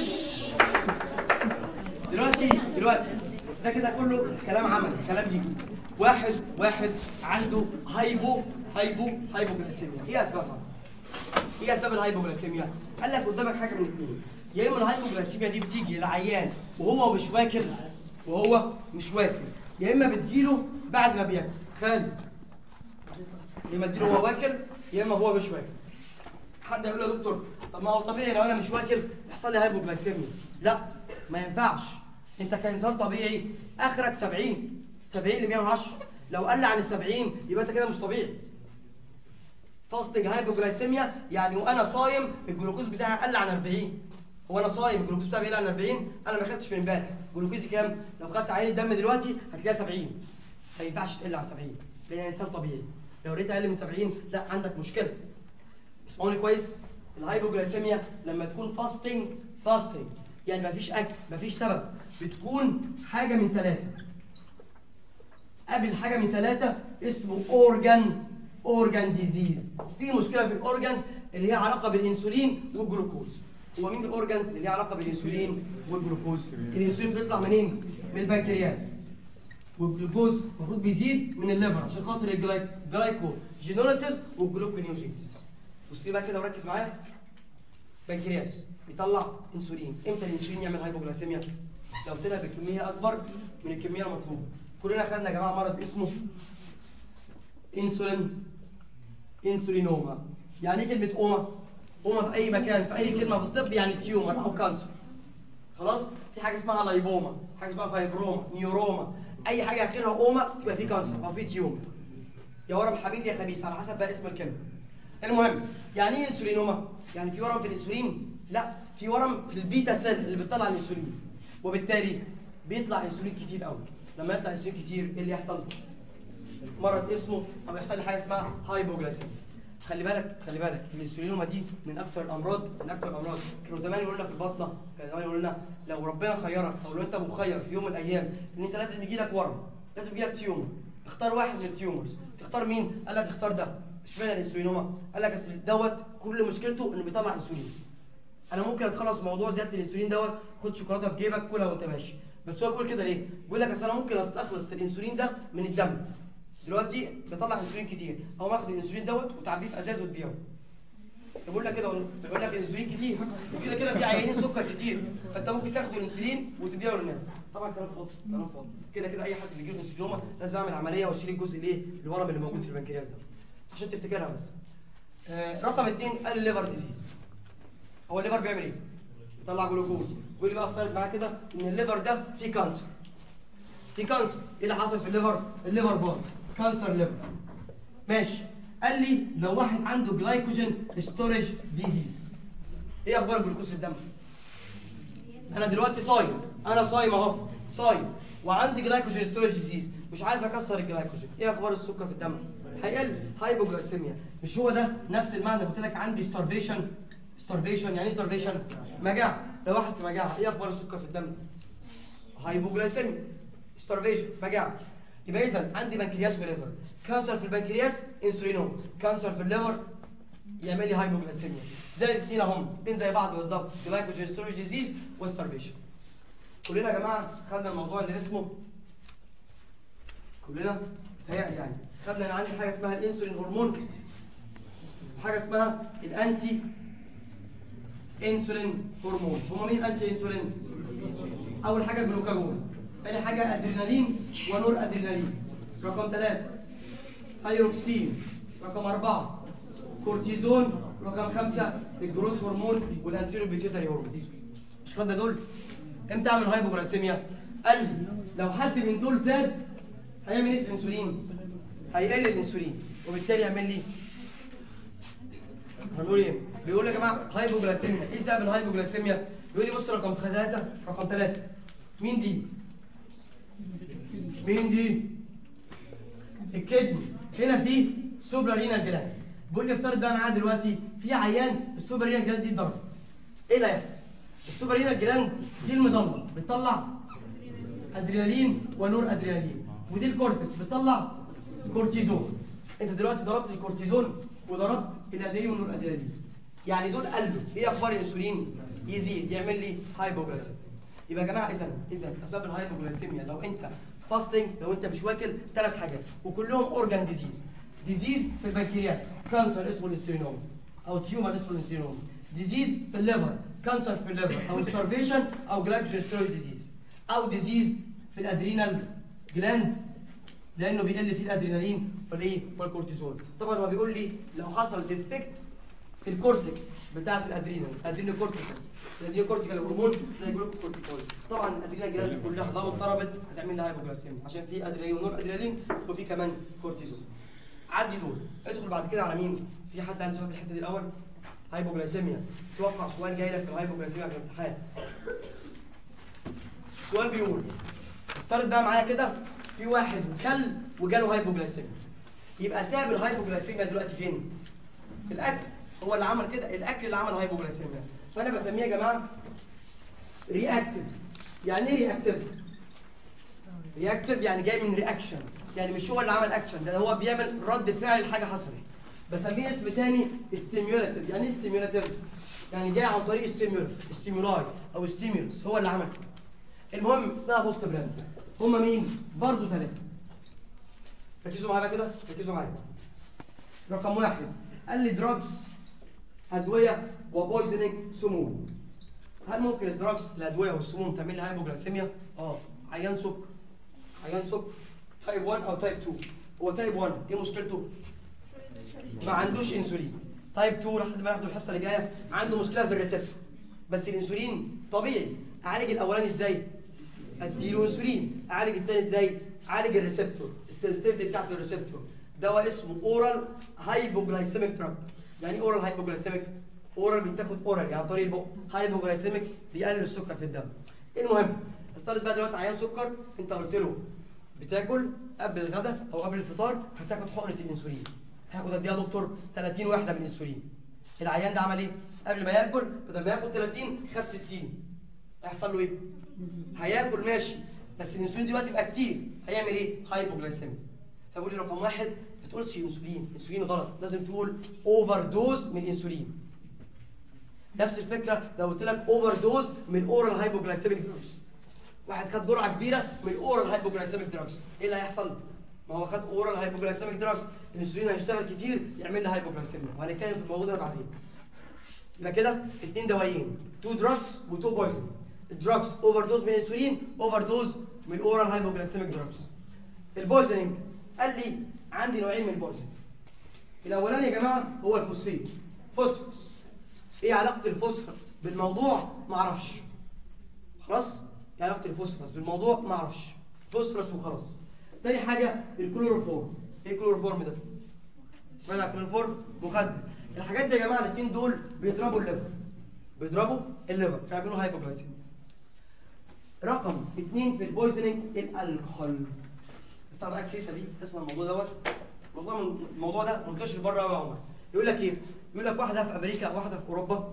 Speaker 1: دلوقتي دلوقتي ده كده كله كلام عملي كلام ليكي واحد واحد عنده هايبو هايبو هايبوجليسيميا ايه اسبابها؟ ايه اسباب الهايبوجليسيميا؟ قال لك قدامك حاجه من الاثنين يا اما الهايبوجليسيميا دي بتيجي للعيان وهو مش واكل وهو مش واكل يا اما بتجيله بعد ما بياكل خالد يا اما تجيله وهو واكل يا اما هو مش واكل حد يقول له يا دكتور طب ما هو طبيعي لو انا مش واكل يحصل لي هايبوجلايسيميا لا ما ينفعش انت كانسان طبيعي اخرك 70 70 ل 110 لو قل عن ال 70 يبقى انت كده مش طبيعي فاستنج هايبوجلايسيميا يعني وانا صايم الجلوكوز بتاعي قل عن 40 هو انا صايم الجلوكوز بتاعي بيقل عن 40 انا ما خدتش من امبارح جلوكوزي كام لو خدت عينه دم دلوقتي هتلاقيها 70 ما ينفعش تقل عن 70 لان انسان طبيعي لو لقيتها اقل من 70 لا عندك مشكله اسمعوني كويس الهايبوجلايسيميا لما تكون فاستنج فاستنج يعني مفيش اكل مفيش سبب بتكون حاجه من ثلاثه قبل حاجه من ثلاثه اسمه اورجان اورجان ديزيز في مشكله في الاورجانز اللي هي علاقه بالانسولين والجلوكوز هو مين الاورجانز اللي هي علاقه بالانسولين والجلوكوز الانسولين بيطلع منين من البنكرياس والجلوكوز المفروض بيزيد من الليفر عشان خاطر الجلايكو جينوليسيس والجلوكونيوجينيسيس بص لي بقى كده وركز معايا بنكرياس بيطلع انسولين امتى الانسولين يعمل هايبوجلايسيميا لو طلع بكميه اكبر من الكميه المطلوبه كلنا خدنا يا جماعه مرض اسمه انسولين انسولينوما يعني ايه كلمه اوما اوما في اي مكان في اي كلمه في الطب يعني تيومر او كانسر خلاص في حاجه اسمها لايبوما حاجه اسمها فايبروما نيوروما اي حاجه اخرها اوما تبقى في كانسر او في تيومر يا ورم حبيب يا خبيث على حسب بقى اسم الكلمه المهم يعني ايه انسولينوما يعني في ورم في الانسولين لا في ورم في البيتا سيل اللي بتطلع الانسولين وبالتالي بيطلع انسولين كتير قوي لما يطلع انسولين كتير ايه اللي يحصل مرض اسمه او يحصل لي حاجه اسمها هايبوجلايسيميا خلي بالك خلي بالك الانسولينوما دي من اكثر الامراض من اكثر الامراض كانوا زمان يقولوا لنا في البطنه كانوا زمان يقولوا لنا لو ربنا خيرك او لو انت مخير في يوم من الايام ان انت لازم يجي لك ورم لازم يجي لك تيومر اختار واحد من التيومرز تختار مين قال لك اختار ده اشمعنى الانسولينوما قال لك اصل دوت كل مشكلته انه بيطلع انسولين انا ممكن اتخلص من موضوع زياده الانسولين دوت خد شوكولاته في جيبك كلها وانت ماشي بس هو بيقول كده ليه بيقول لك اصل انا ممكن استخلص الانسولين ده من الدم دلوقتي بيطلع انسولين كتير او ماخد الانسولين دوت وتعبيه في ازاز وتبيعه بقول لك كده والله بيقول لك الانسولين كتير وكده كده في عيانين سكر كتير فانت ممكن تاخد الانسولين وتبيعه للناس طبعا كلام فاضي كلام فاضي كده كده اي حد بيجي له انسولينوما لازم اعمل عمليه واشيل الجزء الايه الورم اللي موجود في البنكرياس ده عشان تفتكرها بس آه رقم اثنين قال الليفر ديزيز هو الليفر بيعمل ايه؟ بيطلع جلوكوز يقول لي بقى افترض معاك كده ان الليفر ده فيه كانسر في كانسر ايه اللي حصل في الليفر؟ الليفر باظ كانسر ليفر ماشي قال لي لو واحد عنده جلايكوجين ستورج ديزيز ايه اخبار الجلوكوز في الدم؟ انا دلوقتي صايم انا صايم اهو صايم وعندي جلايكوجين ستورج ديزيز مش عارف اكسر الجلايكوجين ايه اخبار السكر في الدم؟ هيقل هايبوجلايسيميا مش هو ده نفس المعنى قلت لك عندي ستارفيشن ستارفيشن يعني ايه ستارفيشن؟ مجاعه لو واحد في مجاعه ايه اخبار السكر في الدم؟ هايبوجلايسيميا ستارفيشن مجاعه يبقى اذا عندي بنكرياس وليفر كانسر في البنكرياس انسولينوم كانسر في الليفر يعمل لي هايبوجلايسيميا زي الاثنين اهم الاثنين زي بعض بالظبط جلايكوجين ستورج ديزيز وستارفيشن كلنا يا جماعه خدنا الموضوع اللي اسمه كلنا تهيألي يعني خدنا انا عندي حاجه اسمها الانسولين هرمون وحاجه اسمها الانتي انسولين هرمون هما مين انتي انسولين اول حاجه الجلوكاجون ثاني حاجه ادرينالين ونور ادرينالين رقم ثلاثة ثايروكسين رقم أربعة كورتيزون رقم خمسة الجروس هرمون والانتيرو بيتيوتري هرمون مش خدنا دول امتى اعمل هايبوجلايسيميا قال لي لو حد من دول زاد هيعمل ايه في الانسولين هيقل الانسولين وبالتالي يعمل لي هنقول ايه بيقول يا جماعه هايبوجلايسيميا ايه سبب الهايبوجلايسيميا بيقول لي بص رقم ثلاثة رقم ثلاثة مين دي مين دي الكدني هنا في سوبرا رينال جلاند بيقول لي افترض بقى معايا دلوقتي في عيان السوبرا رينال جلاند دي ضربت ايه اللي هيحصل السوبر هنا جلاند دي المضله بتطلع ادرينالين ونور ادرينالين ودي الكورتكس بتطلع كورتيزون انت دلوقتي ضربت الكورتيزون وضربت الادرينالين والنور ادرينالين يعني دول قلبه ايه اخبار الانسولين يزيد يعمل لي هايبوجلايسيميا يبقى يا جماعه اذا اذا اسباب الهايبوجلايسيميا لو انت فاستنج لو انت مش واكل ثلاث حاجات وكلهم اورجان ديزيز ديزيز في البنكرياس كانسر اسمه الانسولينوم او تيومر اسمه الانسولينوم ديزيز في الليفر كانسر في الليفر او ستارفيشن او جلايكوجين ستوريج ديزيز او ديزيز في الادرينال جلاند لانه بيقل فيه الادرينالين والايه والكورتيزول طبعا هو بيقول لي لو حصل ديفكت في الكورتكس بتاعه الادرينال ادرينال كورتكس الادرينال كورتيكال هرمون زي جلوكوكورتيكويد طبعا الادرينال جلاند كلها لو اتضربت هتعمل لها هايبوجلايسيميا عشان في ادرينالين ونور ادرينالين وفي كمان كورتيزول عدي دول ادخل بعد كده على مين في حد عنده سؤال في الحته دي الاول هايبوجلايسيميا توقع سؤال جاي لك في الهايبوجلايسيميا في الامتحان سؤال بيقول افترض بقى معايا كده في واحد كل وجاله هايبوجلايسيميا يبقى ساب الهايبوجلايسيميا دلوقتي فين؟ في الاكل هو اللي عمل كده الاكل اللي عمل هايبوجلايسيميا فانا بسميه يا جماعه رياكتيف يعني ايه رياكتيف؟ رياكتيف يعني جاي من رياكشن يعني مش هو اللي عمل اكشن ده هو بيعمل رد فعل لحاجه حصلت بسميه اسم تاني ستيميولاتيف يعني ايه ستيميولاتيف؟ يعني جاي عن طريق ستيمولف ستيمولاي او ستيمولس هو اللي عمل كده المهم اسمها بوست براند هم مين؟ برضه ثلاثه ركزوا معايا بقى كده ركزوا معايا رقم واحد قال لي دراجز ادويه وبويزنينج سموم هل ممكن الدراجز الادويه والسموم تعمل لي هايبوجلايسيميا؟ اه عيان سكر عيان سكر تايب 1 او تايب 2 هو تايب 1 ايه مشكلته؟ ما عندوش انسولين تايب 2 لحد ما ناخده الحصه اللي جايه عنده مشكله في الريسبتور بس الانسولين طبيعي اعالج الاولاني ازاي؟ اديله انسولين اعالج الثاني ازاي؟ اعالج الريسبتور السنسيتيفيتي بتاعت الريسبتور دواء اسمه اورال هايبوجلايسيميك دراج يعني ايه اورال هايبوجلايسيميك؟ اورال بيتاخد اورال يعني عن طريق البق هايبوجلايسيميك بيقلل السكر في الدم المهم افترض بقى دلوقتي عيان سكر انت قلت له بتاكل قبل الغداء او قبل الفطار هتاخد حقنه الانسولين هاخد قد ايه يا دكتور 30 وحده من الانسولين العيان ده عمل ايه قبل ما ياكل بدل ما ياخد 30 خد 60 هيحصل له ايه هياكل ماشي بس الانسولين دلوقتي بقى كتير هيعمل ايه هايبوجلايسيميا فبقول لي رقم واحد ما تقولش انسولين انسولين غلط لازم تقول اوفر دوز من الانسولين نفس الفكره لو قلت لك اوفر دوز من اورال هايبوجلايسيميك دراجز واحد خد جرعه كبيره من اورال هايبوجلايسيميك دراجز ايه اللي هيحصل ما هو خد اورال هايبوجلايسيميك دراجز الانسولين هيشتغل كتير يعمل لي هايبوجلايسيميا وهنتكلم في الموضوع ده بعدين يبقى كده اثنين دوايين تو دراجز وتو بويزن الدراجز اوفر دوز من الانسولين اوفر دوز من اورال هايبوجلايسيميك دراجز البويزنينج قال لي عندي نوعين من البويزن الاولاني يا جماعه هو الفوسفيت فوسفورس ايه علاقه الفوسفورس بالموضوع ما اعرفش خلاص ايه علاقه الفوسفورس بالموضوع ما اعرفش فوسفورس وخلاص تاني حاجه الكلوروفورم ايه الكلوروفورم ده سمعت عن الكلوروفورم مخدر الحاجات دي يا جماعه الاثنين دول بيضربوا الليفر بيضربوا الليفر فيعملوا هايبوجلايسيميا رقم اثنين في البويزنينج الالكحول اسمع بقى الكيسه دي اسمع الموضوع دوت الموضوع الموضوع ده منتشر بره قوي يا عمر يقول لك ايه يقول لك واحده في امريكا واحده في اوروبا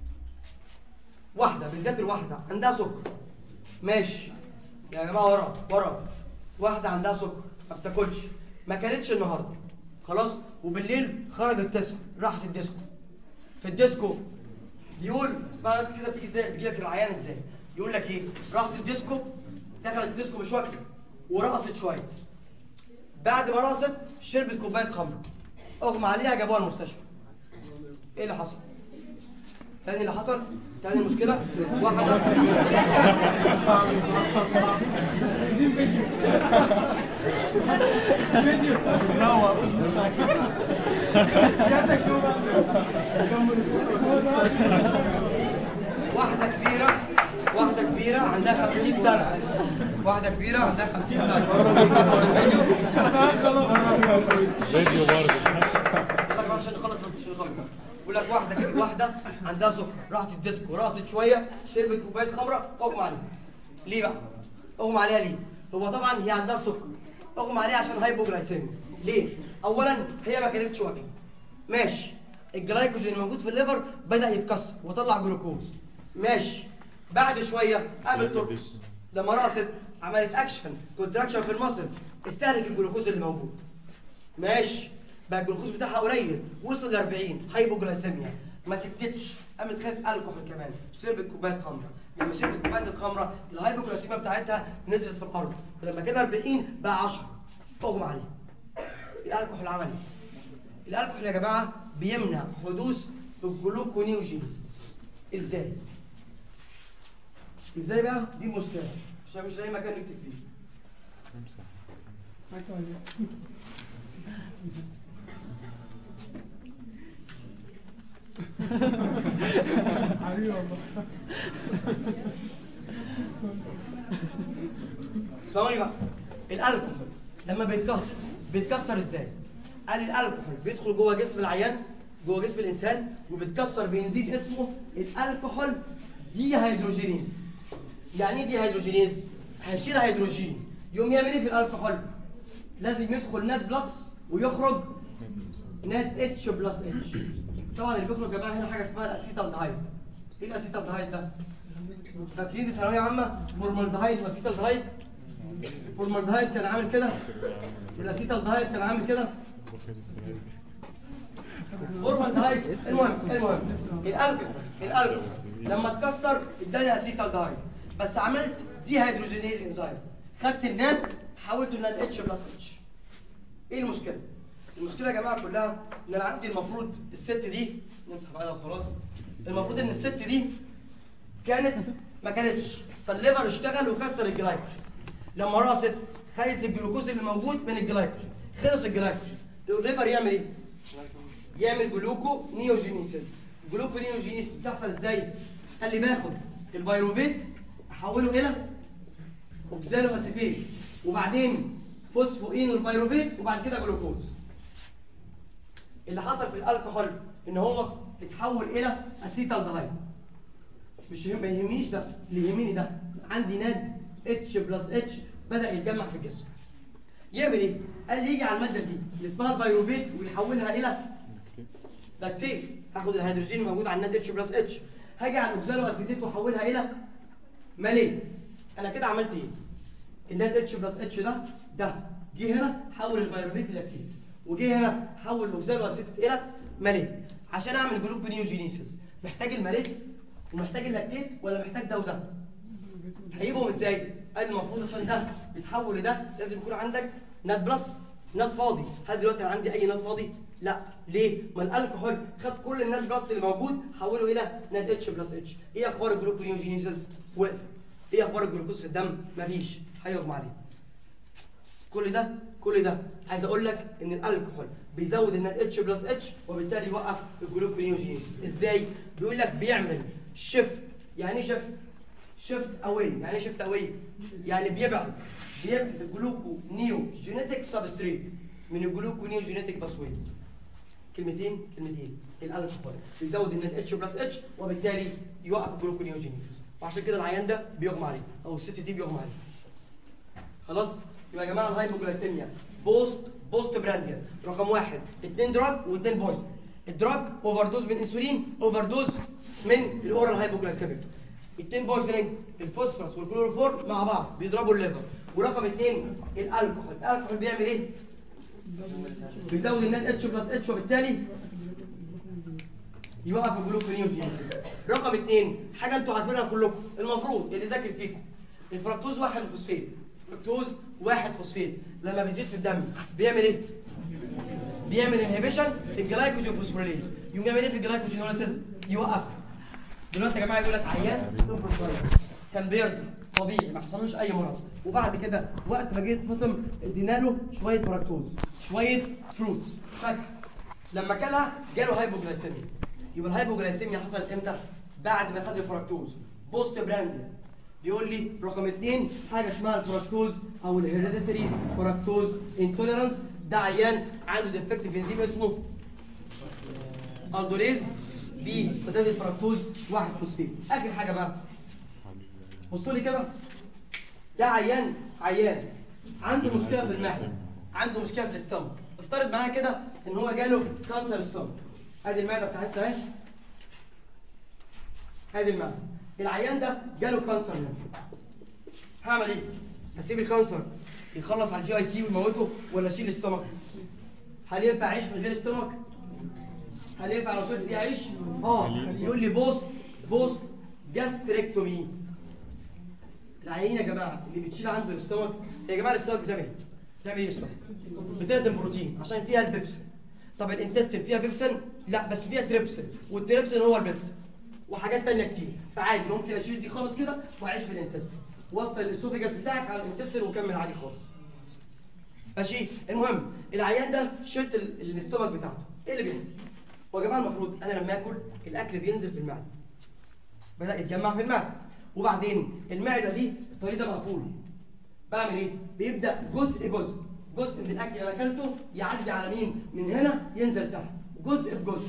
Speaker 1: واحده بالذات الواحده عندها سكر ماشي يا جماعه ورا ورا واحده عندها سكر ما بتاكلش ما كلتش النهارده خلاص وبالليل خرجت تسكر راحت الديسكو في الديسكو بيقول اسمع بس كده بتيجي ازاي بيجي لك العيان ازاي يقول لك ايه راحت الديسكو دخلت الديسكو مش واكله ورقصت شويه بعد ما رقصت شربت كوبايه خمر اغمى عليها جابوها المستشفى ايه اللي حصل تاني اللي حصل تاني المشكله واحده واحده كبيره واحده كبيره عندها 50 سنه واحده كبيره عندها 50 سنه
Speaker 2: فيديو برضه
Speaker 1: يلا يا جماعه عشان نخلص بس عشان نخلص بيقول لك واحده واحده عندها سكر راحت الديسكو رقصت شويه شربت كوبايه خمره اغمى عليها ليه بقى؟ اغمى عليها ليه؟ هو طبعا هي عندها سكر اغمى عليها عشان هايبوجلايسيميا ليه؟ اولا هي ما كانتش واكله ماشي الجلايكوجين الموجود في الليفر بدا يتكسر وطلع جلوكوز ماشي بعد شويه قامت ترقص لما رقصت عملت اكشن كونتراكشن في المصل استهلك الجلوكوز اللي موجود ماشي بقى الجلوكوز بتاعها قليل وصل ل 40 هايبوجلايسيميا ما سكتتش قامت خدت الكحول كمان شربت كوبايه خمره لما شربت كوبايه الخمره الهايبوجلايسيميا بتاعتها نزلت في الارض فلما كان 40 بقى 10 اغمى عليه الالكحول عمل ايه؟ الالكحول يا جماعه بيمنع حدوث الجلوكونيوجينيسيس ازاي؟ ازاي بقى؟ دي مشكله عشان مش لاقي مكان نكتب فيه
Speaker 3: حبيبي والله
Speaker 1: اسمعوني بقى الالكحول لما بيتكسر بيتكسر ازاي؟ قال الالكحول بيدخل جوه جسم العيان جوه جسم الانسان وبيتكسر بانزيم اسمه الالكحول دي هيدروجينيز يعني ايه دي هيدروجينيز؟ هيشيل هيدروجين يقوم يعمل ايه في الالكحول؟ لازم يدخل نات بلس ويخرج نات اتش بلس اتش طبعا اللي بيخرج يا جماعه هنا حاجه اسمها الاسيتالدهايد ايه الاسيتالدهايد ده؟ فاكرين دي ثانويه عامه فورمالدهايد واسيتالدهايد الفورمالدهايد كان عامل كده والاسيتالدهايد كان عامل كده فورمالدهايد المهم المهم الالكحول الالكحول لما اتكسر اداني اسيتالدهايد بس عملت دي هيدروجينيز انزيم خدت النات حولته لنات اتش بلس اتش ايه المشكله؟ المشكله يا جماعه كلها ان انا عندي المفروض الست دي نمسح بقى وخلاص المفروض ان الست دي كانت ما كانتش فالليفر اشتغل وكسر الجلايكوجين لما رقصت خدت الجلوكوز اللي موجود من الجلايكوجين خلص الجلايكوجين الليفر يعمل ايه؟ يعمل جلوكو نيوجينيسيس جلوكو نيوجينيسيس بتحصل ازاي؟ قال لي باخد البيروفيت احوله الى اوكسالو اسيتيت وبعدين فوسفوين البيروفيت وبعد كده جلوكوز اللي حصل في الالكحول ان هو اتحول الى اسيتالدهايد مش يهم- ما يهمنيش ده اللي يهمني ده عندي ناد اتش بلس اتش بدا يتجمع في الجسم يعمل ايه؟ قال لي يجي على الماده دي اللي اسمها البيروفيت ويحولها الى لاكتيت هاخد الهيدروجين الموجود على الناد اتش بلس اتش هاجي على الاوكسالو اسيتيت واحولها الى ماليت انا كده عملت ايه؟ الناد اتش بلس اتش ده ده جه هنا حول البيروفيت لاكتيت وجه هنا حول الاوكسالو اسيتيت الى ماليت عشان اعمل جلوكونيوجينيسيس محتاج الماليت ومحتاج اللاكتيت ولا محتاج ده وده؟ هيجيبهم ازاي؟ قال المفروض عشان ده يتحول لده لازم يكون عندك نات بلس نات فاضي، هل دلوقتي انا عندي اي نات فاضي؟ لا، ليه؟ ما الالكحول خد كل النات بلس اللي موجود حوله الى نات اتش بلس اتش، ايه اخبار الجلوكونيوجينيسيس؟ وقفت، ايه اخبار الجلوكوز في الدم؟ مفيش، هيغمى عليه. كل ده كل ده عايز اقول لك ان الالكحول بيزود النات اتش بلس اتش وبالتالي يوقف الجلوكونيوجينيسيس ازاي بيقول لك بيعمل شيفت يعني ايه شيفت شيفت اواي يعني ايه شيفت اواي يعني بيبعد بيبعد الجلوكو نيو جينيتك سبستريت من الجلوكو نيو جينيتك باسوي كلمتين كلمتين الالكحول بيزود النات اتش بلس اتش وبالتالي يوقف الجلوكونيوجينيسيس وعشان كده العيان ده بيغمى عليه او الست دي بيغمى عليه خلاص يبقى يا جماعه الهايبوجلايسيميا بوست بوست برانديا رقم واحد اثنين دراج واثنين بويزن الدراج اوفر دوز من انسولين اوفر دوز من الاورال هايبوجلايسيميك اثنين بويزنينج الفوسفورس والكلوروفور مع بعض بيضربوا الليفر ورقم اثنين الالكحول الالكحول بيعمل ايه؟ بيزود النات اتش بلس اتش وبالتالي يوقف الجلوكونيوجينيسيس رقم اثنين حاجه انتوا عارفينها كلكم المفروض اللي ذاكر فيكم الفركتوز واحد فوسفيت فركتوز واحد فوسفيت لما بيزيد في الدم بيعمل ايه؟ بيعمل انهبيشن في الجلايكوجين فوسفوريليز يقوم يعمل ايه في الجلايكوجينوليسيس؟ يوقفها دلوقتي يا جماعه يقول لك عيان طب صغير كان بيرضع طبيعي ما حصلوش اي مرض وبعد كده وقت ما جيت فطم ادينا له شويه فركتوز شويه فروتس فاكهه لما كلها جاله هايبوجلايسيميا يبقى الهايبوجلايسيميا حصلت امتى؟ بعد ما خد الفركتوز بوست براندي بيقول لي رقم اثنين حاجه اسمها الفركتوز او الهيريديتري فركتوز انتوليرانس ده عيان عنده ديفكتيف انزيم اسمه الدوليز بي فزاد الفركتوز واحد فوسفيت اخر حاجه بقى بصوا لي كده ده عيان عيان عنده مشكله في المعده عنده مشكله في الاستومك افترض معايا كده ان هو جاله كانسر ستومك ادي المعده بتاعتنا اهي ادي المعده العيان ده جاله كانسر هنا هعمل ايه؟ هسيب الكانسر يخلص على الجي اي تي ويموته ولا اشيل الاستمك؟ هل ينفع اعيش من غير استمك؟ هل ينفع لو شلت دي اعيش؟ اه يقول لي بوست بوست جاستريكتومي العيانين يا جماعه اللي بتشيل عنده الاستمك يا جماعه الاستمك بتعمل ايه؟ بتعمل ايه الاستمك؟ بتهضم بروتين عشان فيها البيبسين طب الانتستين فيها بيبسين؟ لا بس فيها تريبسين والتريبسين هو البيبسين وحاجات تانية كتير فعادي ممكن اشيل دي خالص كده واعيش في الانتستين وصل الاسوفيجاس بتاعك على الانتستين وكمل عادي خالص ماشي المهم العيان ده شلت ال- الاستومك بتاعته ايه اللي بيحصل؟ هو يا جماعه المفروض انا لما اكل الاكل بينزل في المعده بدا يتجمع في المعده وبعدين المعده دي الطريق ده مقفول بعمل ايه؟ بيبدا جزء جزء جزء من الاكل اللي انا اكلته يعدي على مين؟ من هنا ينزل تحت جزء بجزء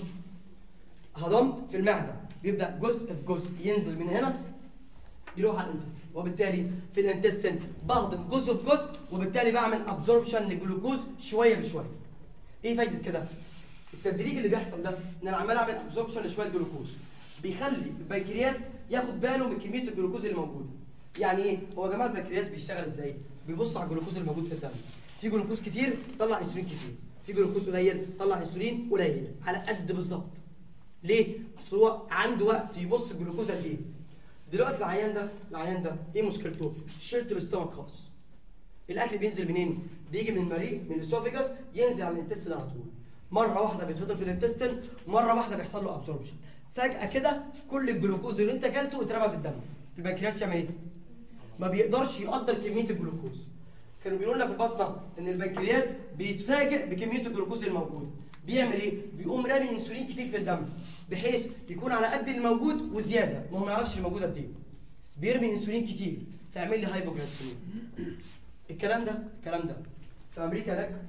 Speaker 1: هضمت في المعده بيبدا جزء في جزء ينزل من هنا يروح على الانتستين وبالتالي في الانتستين بهضم جزء بجزء وبالتالي بعمل ابزوربشن للجلوكوز شويه بشويه ايه فايده كده التدريج اللي بيحصل ده ان انا عمال اعمل ابزوربشن لشويه جلوكوز بيخلي البنكرياس ياخد باله من كميه الجلوكوز اللي موجوده يعني ايه هو يا جماعه البنكرياس بيشتغل ازاي بيبص على الجلوكوز اللي موجود في الدم في جلوكوز كتير طلع انسولين كتير في جلوكوز قليل طلع انسولين قليل على قد بالظبط ليه اصل هو عنده وقت يبص الجلوكوز قد ايه دلوقتي العيان ده العيان ده ايه مشكلته شلت الاستومك خالص الاكل بينزل منين بيجي من المريء من الاسوفيجاس ينزل على الانتستين على طول مره واحده بيتفضل في الانتستين مره واحده بيحصل له ابزوربشن فجاه كده كل الجلوكوز اللي انت اكلته اترمى في الدم البنكرياس يعمل ايه ما بيقدرش يقدر كميه الجلوكوز كانوا بيقولوا لنا في البطنه ان البنكرياس بيتفاجئ بكميه الجلوكوز الموجوده بيعمل ايه بيقوم رامي انسولين كتير في الدم بحيث يكون على قد الموجود وزياده وهو ما يعرفش الموجود قد ايه بيرمي انسولين كتير فيعمل لي هايبوجلايسيميا الكلام ده الكلام ده في امريكا هناك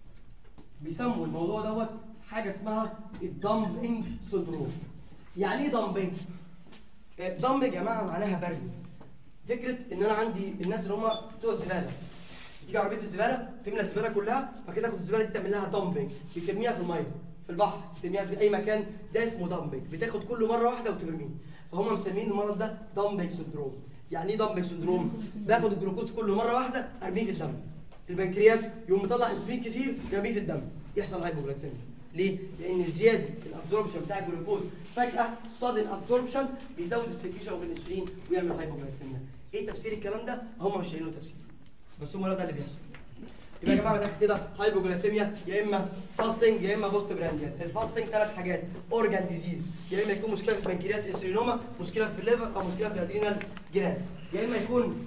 Speaker 1: بيسموا الموضوع دوت حاجه اسمها الدامبنج سندروم يعني ايه دامبنج دامب يا جماعه معناها برمي فكره ان انا عندي الناس اللي هم بتوع الزباله تيجي عربيه الزباله تملى الزباله كلها بعد كده تاخد الزباله دي تعمل لها دامبنج بترميها في الميه في البحر بترميها في اي مكان ده اسمه دامبنج بتاخد كله مره واحده وترميه فهم مسمين المرض ده دامبنج سندروم يعني ايه دامبنج سندروم باخد الجلوكوز كله مره واحده ارميه في الدم البنكرياس يقوم مطلع انسولين كتير يرميه في الدم يحصل هايبوجلايسيميا ليه؟ لان زياده الابزوربشن بتاع الجلوكوز فجاه صادن ابزوربشن بيزود السكريشن اوف الانسولين ويعمل هايبوجلايسيميا ايه تفسير الكلام ده؟ هم مش لاقيين له تفسير بس هم ده اللي بيحصل يبقى يا جماعه من الاخر كده هايبوجلايسيميا يا اما فاستنج يا اما بوست برانديال الفاستنج ثلاث حاجات اورجان ديزيز يا اما يكون مشكله في البنكرياس انسولينوما مشكله في الليفر او مشكله في الادرينال جلاند يا اما يكون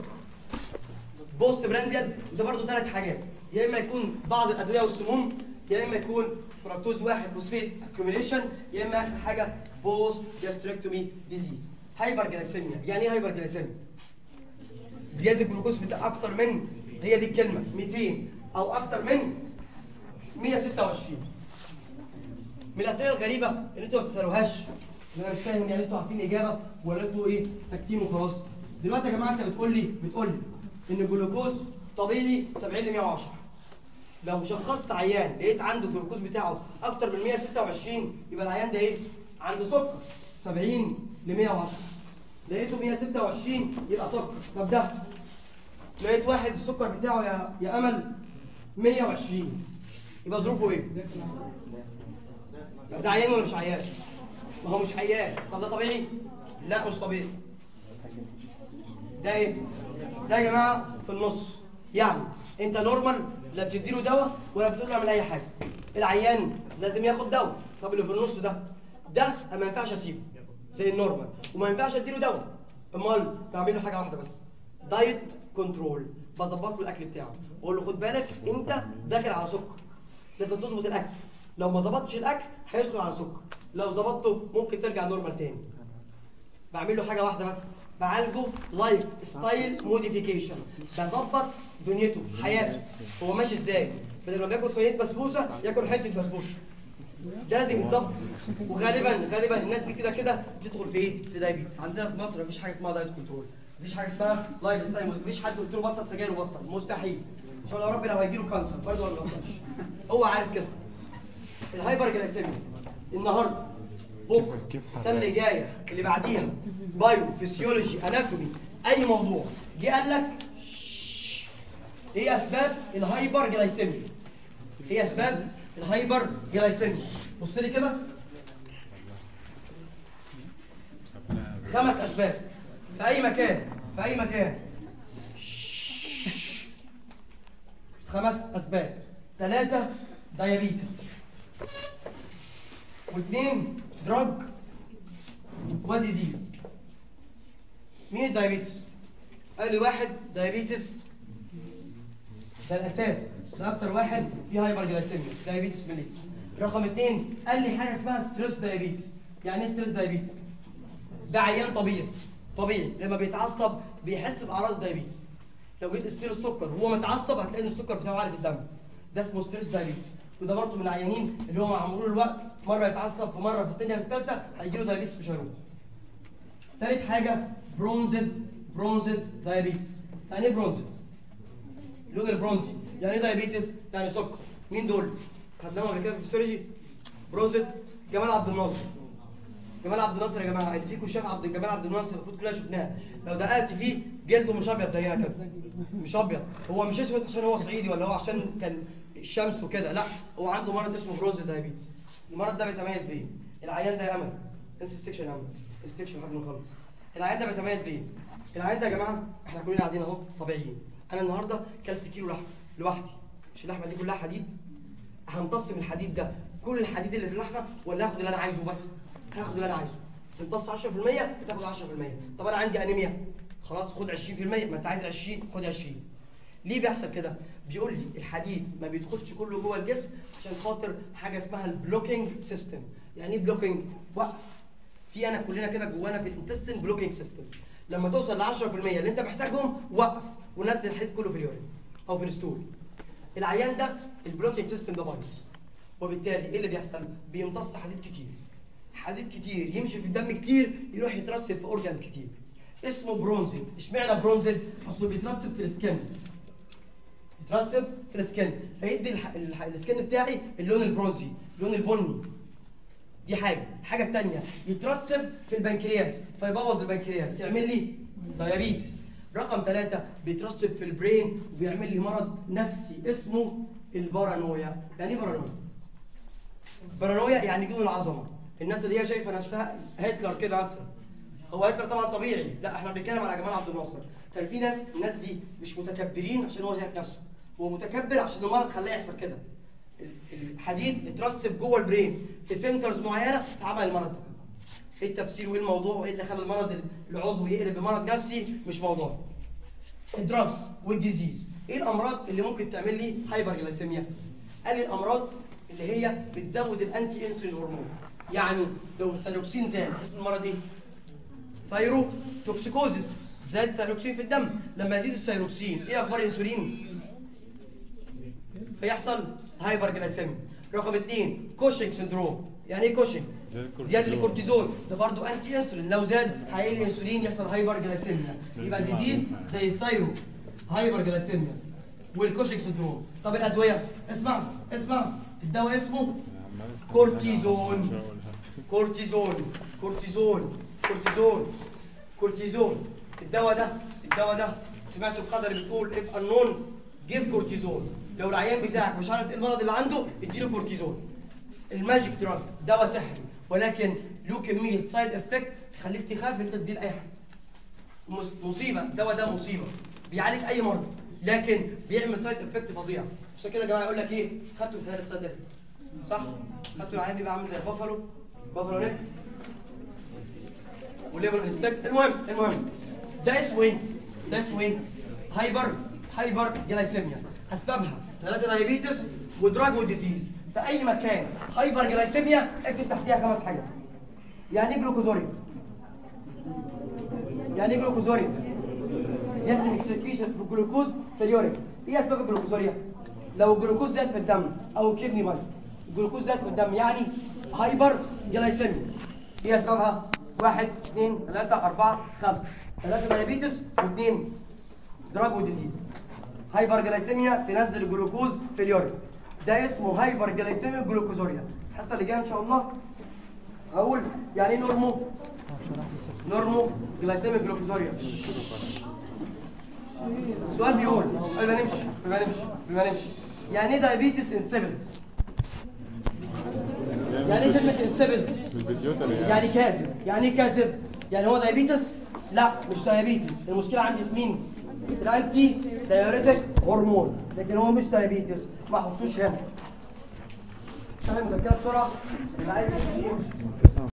Speaker 1: بوست برانديال ده برضه ثلاث حاجات يا اما يكون بعض الادويه والسموم يا اما يكون فركتوز واحد فوسفيت اكيوميليشن يا اما اخر حاجه بوست جاستريكتومي ديزيز هايبر جلايسيميا يعني ايه هايبر جلايسيميا زياده الجلوكوز في الدم اكتر من هي دي الكلمه 200 او اكتر من 126 من الاسئله الغريبه اللي انتوا ما بتسالوهاش اللي انا مش فاهم يعني انتوا عارفين الاجابه ولا انتوا ايه ساكتين وخلاص دلوقتي يا جماعه انت بتقول لي بتقول لي ان الجلوكوز طبيعي 70 ل 110 لو شخصت عيان لقيت عنده الجلوكوز بتاعه اكتر من 126 يبقى العيان ده ايه عنده سكر 70 ل 110 لقيته 126 يبقى سكر طب ده لقيت واحد السكر بتاعه يا يا امل 120 يبقى ظروفه ايه؟ ده عيان ولا مش عيان؟ ما هو مش عيان طب ده طبيعي؟ لا مش طبيعي ده ايه؟ ده يا جماعه في النص يعني انت نورمال لا بتديله دواء ولا بتقول له اعمل اي حاجه العيان لازم ياخد دواء طب اللي في النص ده ده ما ينفعش اسيبه زي النورمال وما ينفعش اديله دواء امال بعمل له حاجه واحده بس دايت كنترول بظبط له الاكل بتاعه واقول له خد بالك انت داخل على سكر لازم تظبط الاكل لو ما ظبطتش الاكل هيدخل على سكر لو ظبطته ممكن ترجع نورمال تاني بعمل له حاجه واحده بس بعالجه لايف ستايل موديفيكيشن بظبط دنيته حياته هو ماشي ازاي بدل ما بياكل صينيه بسبوسه ياكل حته بسبوسه ده لازم يتظبط وغالبا غالبا الناس دي كده كده بتدخل في ايه؟ في دايبيتس عندنا في مصر مفيش حاجه اسمها دايت كنترول مفيش حاجه اسمها لايف ستايل مفيش حد قلت له بطل سجاير وبطل مستحيل ان شاء الله يا رب لو هيجي له كانسر برضه ما بيبطلش هو عارف كده الهايبر جلايسيميا النهارده بكره
Speaker 2: كيف
Speaker 1: السنه اللي جايه اللي بعديها بايو فيسيولوجي اناتومي اي موضوع جه قال لك شش، ايه اسباب الهايبر جلايسيميا ايه اسباب الهايبر جلايسيميا بص لي كده خمس اسباب في اي مكان في اي مكان شش. خمس اسباب ثلاثه دايابيتس واثنين دراج وديزيز مين الدايابيتس؟ قال لي واحد دايابيتس ده الاساس ده اكتر واحد فيه هايبر جلايسيميا دايابيتس ميليتس رقم اثنين قال لي حاجه اسمها ستريس دايابيتس يعني ايه ستريس دايابيتس؟ ده عيان طبيعي طبيعي لما بيتعصب بيحس باعراض الدايابيتس لو جيت قست له السكر وهو متعصب هتلاقي ان السكر بتاعه عالي في الدم ده اسمه ستريس دايابيتس وده برضه من العيانين اللي هو مع مرور الوقت مره يتعصب في مره في الثانيه في الثالثه هيجي له دايابيتس مش هيروح تالت حاجه برونزد برونزد دايابيتس يعني ايه برونزد؟ اللون البرونزي يعني ايه دايابيتس؟ يعني سكر مين دول؟ خدناهم قبل كده في الفسيولوجي برونزد جمال عبد الناصر جمال عبد الناصر يا جماعه اللي فيكم شاف عبد جمال عبد الناصر المفروض كلنا شفناها لو دققت فيه جلده مش ابيض زينا كده مش ابيض هو مش اسود عشان هو صعيدي ولا هو عشان كان الشمس وكده لا هو عنده مرض اسمه بروز دايابيتس المرض ده بيتميز بايه؟ العيان ده يا امل انسى السكشن يا امل السكشن لحد ما نخلص العيان ده بيتميز بايه؟ العيان ده يا جماعه احنا كلنا قاعدين اهو طبيعيين انا النهارده كلت كيلو لحمه لوحدي مش اللحمه دي كلها حديد همتص من الحديد ده كل الحديد اللي في اللحمه ولا هاخد اللي انا عايزه بس هاخد اللي انا عايزه تمتص 10% بتاخد 10% طب انا عندي انيميا خلاص خد 20% ما انت عايز 20 خد 20 ليه بيحصل كده بيقول لي الحديد ما بيدخلش كله جوه الجسم عشان خاطر حاجه اسمها البلوكينج سيستم يعني ايه بلوكينج وقف في انا كلنا كده جوانا في الانتستين بلوكينج سيستم لما توصل ل 10% اللي انت محتاجهم وقف ونزل الحديد كله في اليورين او في الستول العيان ده البلوكينج سيستم ده بايظ وبالتالي ايه اللي بيحصل بيمتص حديد كتير حديد كتير يمشي في الدم كتير يروح يترسب في اورجانز كتير اسمه برونزيد اشمعنى برونزيد اصله بيترسب في السكن يترسب في السكن فيدي الح... الح... السكن بتاعي اللون البرونزي اللون البني دي حاجه الحاجه الثانيه يترسب في البنكرياس فيبوظ البنكرياس يعمل لي دايابيتس رقم ثلاثة بيترسب في البرين وبيعمل لي مرض نفسي اسمه البارانويا يعني ايه بارانويا بارانويا يعني جنون العظمه الناس اللي هي شايفه نفسها هتلر كده مثلا هو هتلر طبعا طبيعي لا احنا بنتكلم على جمال عبد الناصر كان في ناس الناس دي مش متكبرين عشان هو شايف نفسه هو متكبر عشان المرض خلاه يحصل كده ال- الحديد اترسب جوه البرين في سنترز معينه فعمل المرض ده ايه التفسير وايه الموضوع وايه اللي خلى المرض العضوي يقلب بمرض نفسي مش موضوع الدراجز والديزيز ايه الامراض اللي ممكن تعمل لي هايبر جلايسيميا قال لي الامراض اللي هي بتزود الانتي انسولين هرمون يعني لو الثيروكسين زاد اسم المرض ايه ثايرو توكسيكوزيس زاد الثيروكسين في الدم لما يزيد الثيروكسين ايه اخبار الانسولين فيحصل هايبر جلايسيميا رقم اثنين كوشنج سندروم يعني ايه كوشنج
Speaker 2: زيادة الكورتيزون.
Speaker 1: زياده الكورتيزون ده برضو انتي انسولين لو زاد هيقل الانسولين يحصل هايبر جلايسيميا يبقى ديزيز زي الثايرو هايبر جلايسيميا والكوشنج سندروم طب الادويه اسمع اسمع الدواء اسمه كورتيزون كورتيزون كورتيزون كورتيزون كورتيزون الدواء ده الدواء ده سمعت القدر بتقول اف النون جيب كورتيزون لو العيان بتاعك مش عارف ايه المرض اللي عنده اديله كورتيزون الماجيك دراج دواء سحري ولكن له كميه سايد افكت تخليك تخاف ان انت تديه لاي حد مص- مصيبه الدواء ده مصيبه بيعالج اي مرض لكن بيعمل سايد افكت فظيع عشان كده يا جماعه يقول لك ايه خدتوا مثال السايد افكت صح خدتوا العيان بيبقى عامل زي البافالو بافالو نيك وليبر انستكت المهم المهم ده اسمه ايه ده اسمه ايه هايبر هايبر جلايسيميا اسبابها ثلاثه دايابيتس ودراج وديزيز في اي مكان هايبر جلايسيميا اكتب تحتيها خمس حاجات يعني ايه جلوكوزوريا يعني ايه جلوكوزوريا زياده الاكسكريشن في الجلوكوز في اليورين ايه اسباب الجلوكوزوريا لو الجلوكوز زاد في الدم او الكدني بايظ الجلوكوز زاد في الدم يعني هايبر جلايسيميا ايه اسبابها واحد اثنين ثلاثة أربعة خمسة ثلاثة دايابيتس واثنين دراج وديزيز هايبر جلايسيميا تنزل الجلوكوز في اليورين ده اسمه هايبر جلايسيميا جلوكوزوريا الحصة اللي جاية إن شاء الله اقول يعني ايه نورمو نورمو جلايسيميك جلوكوزوريا السؤال بيقول قبل ما نمشي قبل ما نمشي قبل ما نمشي يعني ايه دايابيتس انسيبلز يعني ايه كلمه انسيبلز
Speaker 2: البيتيوتري يعني
Speaker 1: يعني كاذب يعني ايه كاذب يعني هو دايابيتس لا مش دايابيتس المشكله عندي في مين الانتي دايوريتك هرمون لكن هو مش دايابيتس ما احطوش هنا فاهم مذكره بسرعه اللي عايز يمشي يمشي